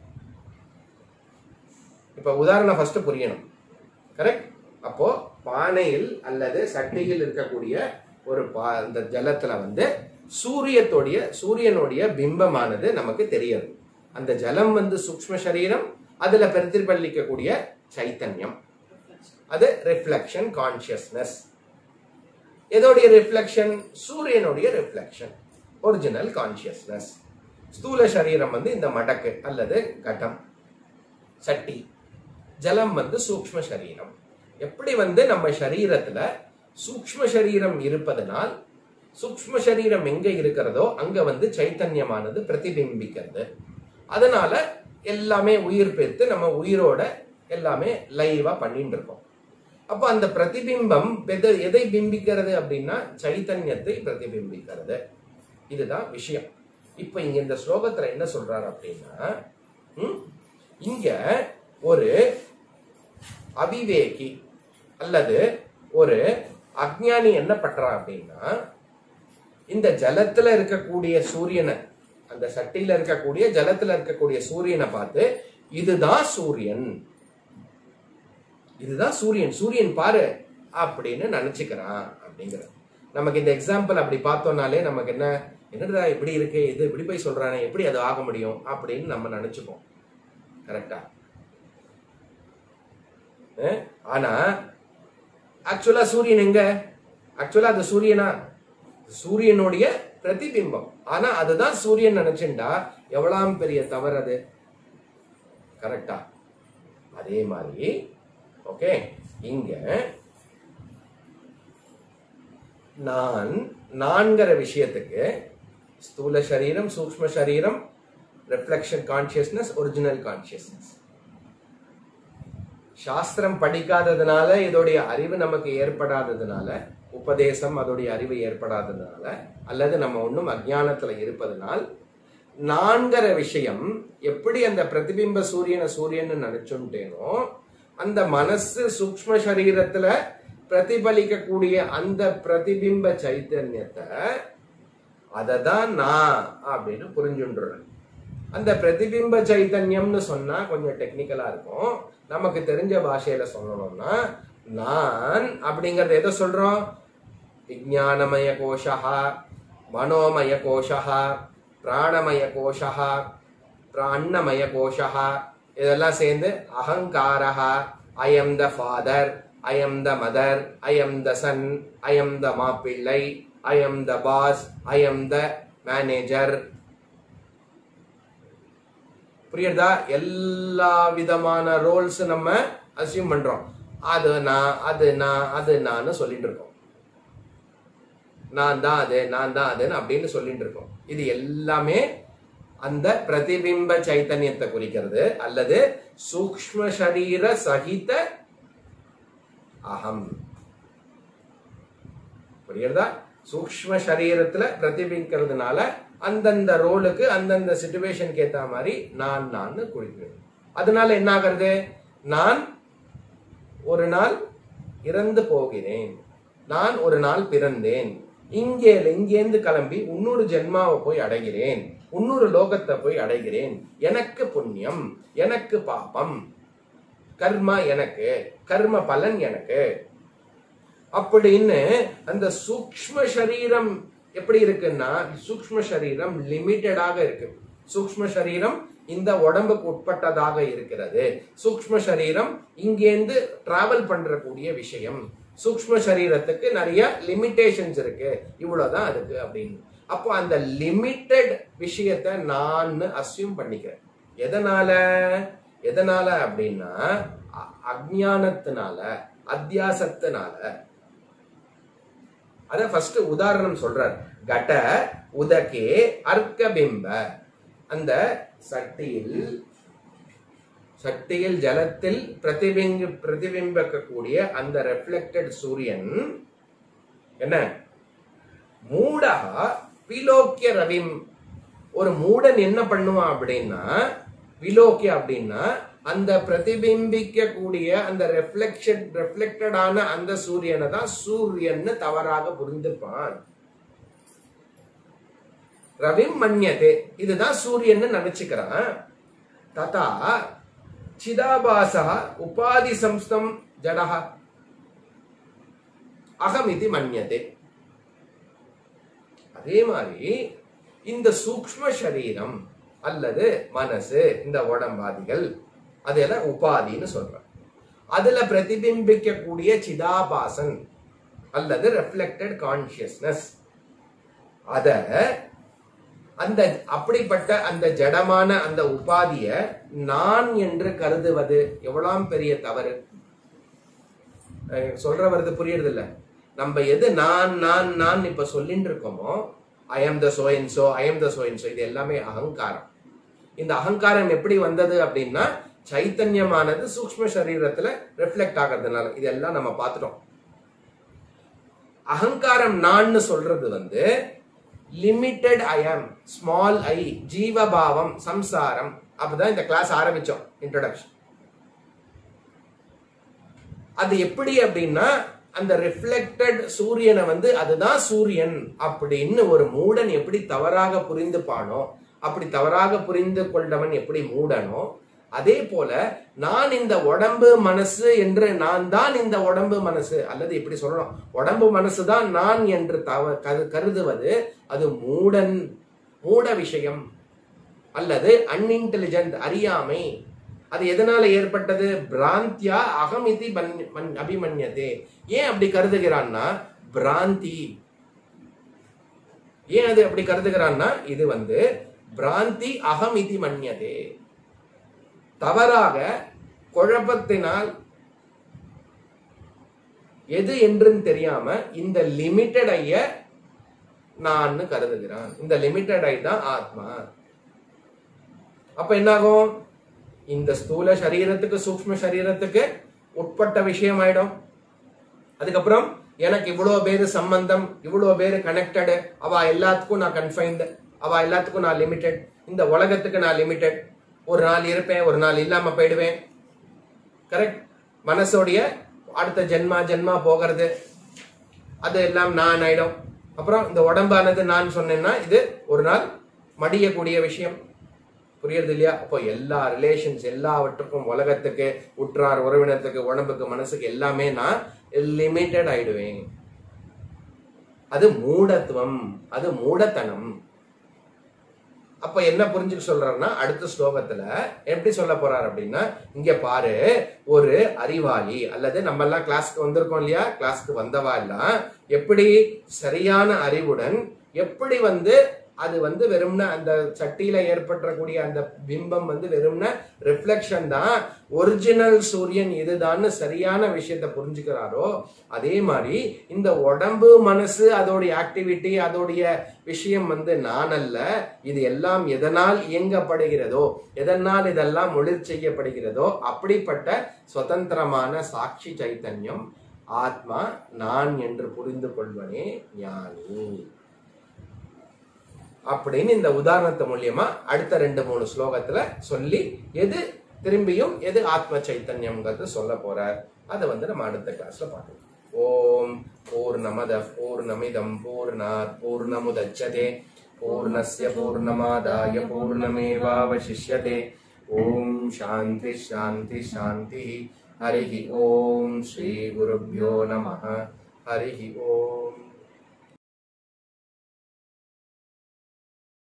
இப்ப உதாரணம் ஃபர்ஸ்ட் புரியணும் கரெக்ட் அப்போ பானையில் அல்லது சட்டியில் இருக்கக்கூடிய ஒரு பா இந்த ஜலத்துல வந்து சூரியத்தோடைய சூரியனுடைய பிம்பமானது நமக்கு தெரியாது அந்த ஜலம் வந்து சூக்ஷ்ம சரீரம் அதுல பிரதிபலிக்கக்கூடிய சைத்தன்யம் அது ரிஃப்ளெக்ஷன் கான்சியஸ்னஸ் எதோடைய ரிஃப்ளெக்ஷன் சூரியனுடைய ரிஃப்ளெக்ஷன் ஒரிஜினல் கான்சியஸ்னஸ் ஸ்தூல சரீரம் வந்து இந்த மடக்கு அல்லது கட்டம் சட்டி ஜலம் வந்து சூக்ஷ்ம சரீரம் எப்படி வந்து நம்ம சரீரத்துல சூக்ஷ்ம சரீரம் இருப்பதனால் சூக்ஷ்ம சரீரம் எங்க இருக்கிறதோ அங்க வந்து சைத்தன்யமானது பிரதிபிம்பிக்கிறது அதனால எல்லாமே உயிர் பெற்று நம்ம உயிரோட எல்லாமே லைவா பண்ணிட்டு இருக்கோம் அப்போ அந்த பிரதிபிம்பம் எதை- எதை பிம்பிக்கிறது அப்படின்னா சைத்தன்யத்தை பிரதிபிம்பிக்கிறது இதுதான் விஷயம் இப்ப இங்க இந்த ஸ்லோகத்துல என்ன சொல்றாரு அப்படின்னா ம், இங்க ஒரு அவிவேகி அல்லது ஒரு அஜ்ஞானி என்ன பண்றான் அப்படின்னா இந்த ஜலத்துல இருக்கக்கூடிய சூரியனை அந்த சட்டியில இருக்கக்கூடிய ஜலத்துல இருக்கக்கூடிய சூரியனை பார்த்து இதுதான் சூரியன் இதுதான் சூரியன் சூரியன் பாரு அப்படின்னு நினைச்சுக்கிறான் அப்படிங்கிற நமக்கு இந்த எக்ஸாம்பிள் அப்படி பார்த்தோம்னாலே நமக்கு என்ன என்னடா இப்படி இருக்கு இது இப்படி போய் சொல்றானே எப்படி அது ஆக முடியும் அப்படின்னு நம்ம நினைச்சுப்போம் கரெக்டா ஆனா ஆக்சுவலா சூரியன் எங்க ஆக்சுவலா அது சூரியனா சூரியனுடைய பிரதிபிம்பம் ஆனா அதுதான் சூரியன் நினைச்சுண்டா எவ்வளவு பெரிய தவறு அது கரெக்டா அதே மாதிரி ஓகே இங்க நான் நான்கிற விஷயத்துக்கு ஸ்தூல சரீரம் சூக்ஷ்ம சரீரம் ரிஃப்ளெக்ஷன் கான்சியஸ்னஸ் ஒரிஜினல் கான்சியஸ்னஸ் சாஸ்திரம் படிக்காததுனால இதோடைய அறிவு நமக்கு ஏற்படாததுனால உபதேசம் அதோடைய அறிவு ஏற்படாததுனால அல்லது நம்ம ஒன்றும் அஜ்ஞானத்துல இருப்பதனால் நான்கிற விஷயம் எப்படி அந்த பிரதிபிம்ப சூரியனை சூரியன்னு நினைச்சுட்டேனோ அந்த மனசு சூக்ஷ்ம சரீரத்துல பிரதிபலிக்கக்கூடிய அந்த பிரதிபிம்ப சைத்தன்யத்தை அதை தான் நான் அப்படின்னு புரிஞ்சுன்றேன் அந்த பிரதிபிம்ப சைத்தன்யம்னு சொன்னா கொஞ்சம் டெக்னிக்கலா இருக்கும் நமக்கு தெரிஞ்ச பாஷையில சொல்லணும்னா நான் அப்படிங்கறது எதை சொல்றோம் விஜானமய கோஷா மனோமய கோஷா பிராணமய கோஷா அன்னமய கோஷா இதெல்லாம் சேர்ந்து அகங்காரா I am the father I am the mother I am the son I am the மாப்பிள்ளை I am the boss I am the manager புரியுதா எல்லா விதமான ரோல்ஸ் நம்ம அசியூம் பண்றோம் அது நான் அது நான் அது நான் சொல்லிட்டு இருக்கோம் நான் தான் அது நான் தான் அதுன்னு அப்படின்னு சொல்லிட்டு இருக்கோம் இது எல்லாமே அந்த பிரதிபிம்ப சைத்தன்யத்தை குறிக்கிறது அல்லது சூக்ஷ்ம சரீர சகித அகம் புரியுறதா சூக்ஷ்ம சரீரத்துல பிரதிபிக்கிறதுனால அந்தந்த ரோலுக்கு அந்தந்த சுச்சுவேஷனுக்கு ஏத்த மாதிரி நான் நான் குறிக்கிறது அதனால என்ன ஆகிறது நான் ஒரு நாள் இறந்து போகிறேன் நான் ஒரு நாள் பிறந்தேன் இங்கே இங்கேருந்து கிளம்பி இன்னொரு ஜென்மாவை போய் அடைகிறேன் இன்னொரு லோகத்தை போய் அடைகிறேன் எனக்கு புண்ணியம் எனக்கு பாபம் கர்மா எனக்கு கர்ம பலன் எனக்கு அப்படின்னு அந்த சூக்ஷ்ம சரீரம் எப்படி இருக்குன்னா சூக்ஷ்ம சரீரம் லிமிட்டடாக இருக்கு சூக்ஷ்ம சரீரம் இந்த உடம்புக்கு உட்பட்டதாக இருக்கிறது சூக்ஷ்ம சரீரம் இங்கேருந்து டிராவல் பண்றக்கூடிய விஷயம் சூக்ஷ்ம சரீரத்துக்கு நிறைய லிமிட்டேஷன்ஸ் இருக்கு இவ்வளவுதான் அதுக்கு அப்படின்னு அப்போ அந்த லிமிட்டெட் விஷயத்த நான் அசியூம் பண்ணிக்கிறேன் எதனால எதனால அப்படின்னா அ- அஜ்ஞானத்தினால அத்தியாசத்தினால அத ஃபர்ஸ்ட் உதாரணம் சொல்றார் கட உதகே அர்க்கபிம்ப அந்த சட்டியில் சட்டியில் ஜலத்தில் பிரதிபிங்க பிரதிபிம்பிக்கக்கூடிய அந்த ரெஃப்ளெக்டட் சூரியன் என்ன மூடகா விலோக்கிய ரவிம் ஒரு மூடன் என்ன பண்ணுவான் அப்படின்னா விலோக்கிய அப்படின்னா அந்த பிரதிபிம்பிக்க கூடிய அந்த ரெஃப்ளெக்ஷன் ரெஃப்ளெக்டடான அந்த சூரியனை தான் சூரியன்னு தவறாக புரிந்துப்பான் ரவிம் மன்யதே இதுதான் சூரியன்னு நினைச்சுக்கிறான் ததா சிதாபாசா உபாதி சம்ஸ்தம் ஜடஹ அகமிதி மன்யதே அதே மாதிரி இந்த சூக்ஷ்ம சரீரம் அல்லது மனசு இந்த உடம்பாதிகள் அதெல்லாம் உபாதின்னு சொல்றேன் அதுல பிரதிபிம்பிக்கக்கூடிய சிதாபாசன் அல்லது ரெஃப்ளெக்டட் கான்சியஸ்னஸ் அத அந்த அப்படிப்பட்ட அந்த ஜடமான அந்த உபாதிய நான் என்று கருதுவது எவ்வளவு பெரிய தவறு அஹ் சொல்ற வருது புரியுறது இல்ல நம்ம எது நான் நான் நான் இப்ப சொல்லிட்டு இருக்கோமோ ஐ எம் த சோயன்சோ ஐ எம் த சோயன்சோ இது எல்லாமே அகங்காரம் இந்த அகங்காரம் எப்படி வந்தது அப்படின்னா சைத்தன்யமானது சூக்ஷ்ம சரீரத்துல ரிஃப்ளெக்ட் ஆகிறதுனால இதெல்லாம் நம்ம பார்த்துட்டோம் அகங்காரம் நான் சொல்றது வந்து லிமிட்டெட் ஐ ஆம் ஸ்மால் ஐ ஜீவபாவம் சம்சாரம் அப்பதான் இந்த கிளாஸ் ஆரம்பிச்சோம் இன்ட்ரோடக்ஷன் அது எப்படி அப்படின்னா அந்த ரிஃப்ளெக்டட் சூரியனை வந்து அதுதான் சூரியன் அப்படின்னு ஒரு மூடன் எப்படி தவறாக புரிந்துப்பானோ அப்படி தவறாக புரிந்து கொண்டவன் எப்படி மூடனோ அதே போல நான் இந்த உடம்பு மனசு என்று நான் தான் இந்த உடம்பு மனசு அல்லது இப்படி சொல்லணும் உடம்பு மனசு தான் நான் என்று தவ கரு- கருதுவது அது மூடன் மூட விஷயம் அல்லது அன்இன்டெலிஜென்ட் அறியாமை அது எதனால ஏற்பட்டது பிராந்தியா அகமிதி பன்- மன்- அபிமன்யதே ஏன் அப்படி கருதுகிறான்னா பிராந்தி ஏன் அது அப்படி கருதுகிறான்னா இது வந்து பிராந்தி அகமிதி மன்யதே தவறாக குழப்பத்தினால் எது என்றுன்னு தெரியாம இந்த லிமிட்டட் ஐய நான் கருதுகிறான் இந்த லிமிட்டட் ஐ தான் ஆத்மா அப்ப என்னாகும் இந்த ஸ்தூல சரீரத்துக்கு சூக்ஷ்ம சரீரத்துக்கு உட்பட்ட விஷயம் ஆயிடும் அதுக்கப்புறம் எனக்கு இவ்வளவு பேரு சம்பந்தம் இவ்வளவு பேரு கனெக்டடு அவ எல்லாத்துக்கும் நான் கன்ஃபைன்டு அவ எல்லாத்துக்கும் நான் லிமிட்டெட் இந்த உலகத்துக்கு நான் லிமிட்டெட் ஒரு நாள் இருப்பேன் ஒரு நாள் இல்லாம போயிடுவேன் கரெக்ட் மனசோடைய அடுத்த ஜென்மா ஜென்மா போகிறது அது எல்லாம் நான் ஆயிடும் அப்புறம் இந்த உடம்பானது நான் சொன்னேன்னா இது ஒரு நாள் மடியக்கூடிய விஷயம் புரியுறது இல்லையா அப்போ எல்லா ரிலேஷன்ஸ் எல்லாவற்றுக்கும் உலகத்துக்கு உற்றார் உறவினத்துக்கு உடம்புக்கு மனசுக்கு எல்லாமே நான் லிமிட்டட் ஆயிடுவேன் அது மூடத்துவம் அது மூடத்தனம் அப்ப என்ன புரிஞ்சுக்க சொல்றாருன்னா அடுத்த ஸ்லோகத்துல எப்படி சொல்ல போறாரு அப்படின்னா இங்க பாரு ஒரு அறிவாளி அல்லது நம்ம எல்லாம் கிளாஸ்க்கு வந்திருக்கோம் இல்லையா கிளாஸ்க்கு வந்தவா எல்லாம் எப்படி சரியான அறிவுடன் எப்படி வந்து அது வந்து வெறும்ன அந்த சட்டியில ஏற்பட்டக்கூடிய அந்த பிம்பம் வந்து வெறும்ன ரிஃப்ளெக்ஷன் தான் ஒரிஜினல் சூரியன் இதுதான்னு சரியான விஷயத்தை புரிஞ்சுக்கிறாரோ அதே மாதிரி இந்த உடம்பு மனசு அதோடைய ஆக்டிவிட்டி அதோடைய விஷயம் வந்து நான் அல்ல இது எல்லாம் எதனால் இயங்கப்படுகிறதோ எதனால் இதெல்லாம் ஒளிர் செய்யப்படுகிறதோ அப்படிப்பட்ட சுதந்திரமான சாட்சி சைத்தன்யம் ஆத்மா நான் என்று புரிந்து கொள்வனே ஞானி அப்படின்னு இந்த உதாரணத்து மூலியமா அடுத்த ரெண்டு மூணு ஸ்லோகத்துல சொல்லி எது திரும்பியும் எது ஆத்ம சைத்தன்யம்ங்கிறது சொல்ல போறார் அதை வந்து நம்ம அடுத்த கிளாஸ்ல பார்க்கலாம் ஓம் பூர்ணமத பூர்ணமிதம் பூர்ணாத் பூர்ணமுதச்சதே பூர்ணஸ்ய பூர்ணமாதாய பூர்ணமேவாவசிஷ்யதே ஓம் சாந்தி சாந்தி சாந்தி ஹரிஹி ஓம் ஸ்ரீ குருभ्यो நமः ஹரிஹி ஓம்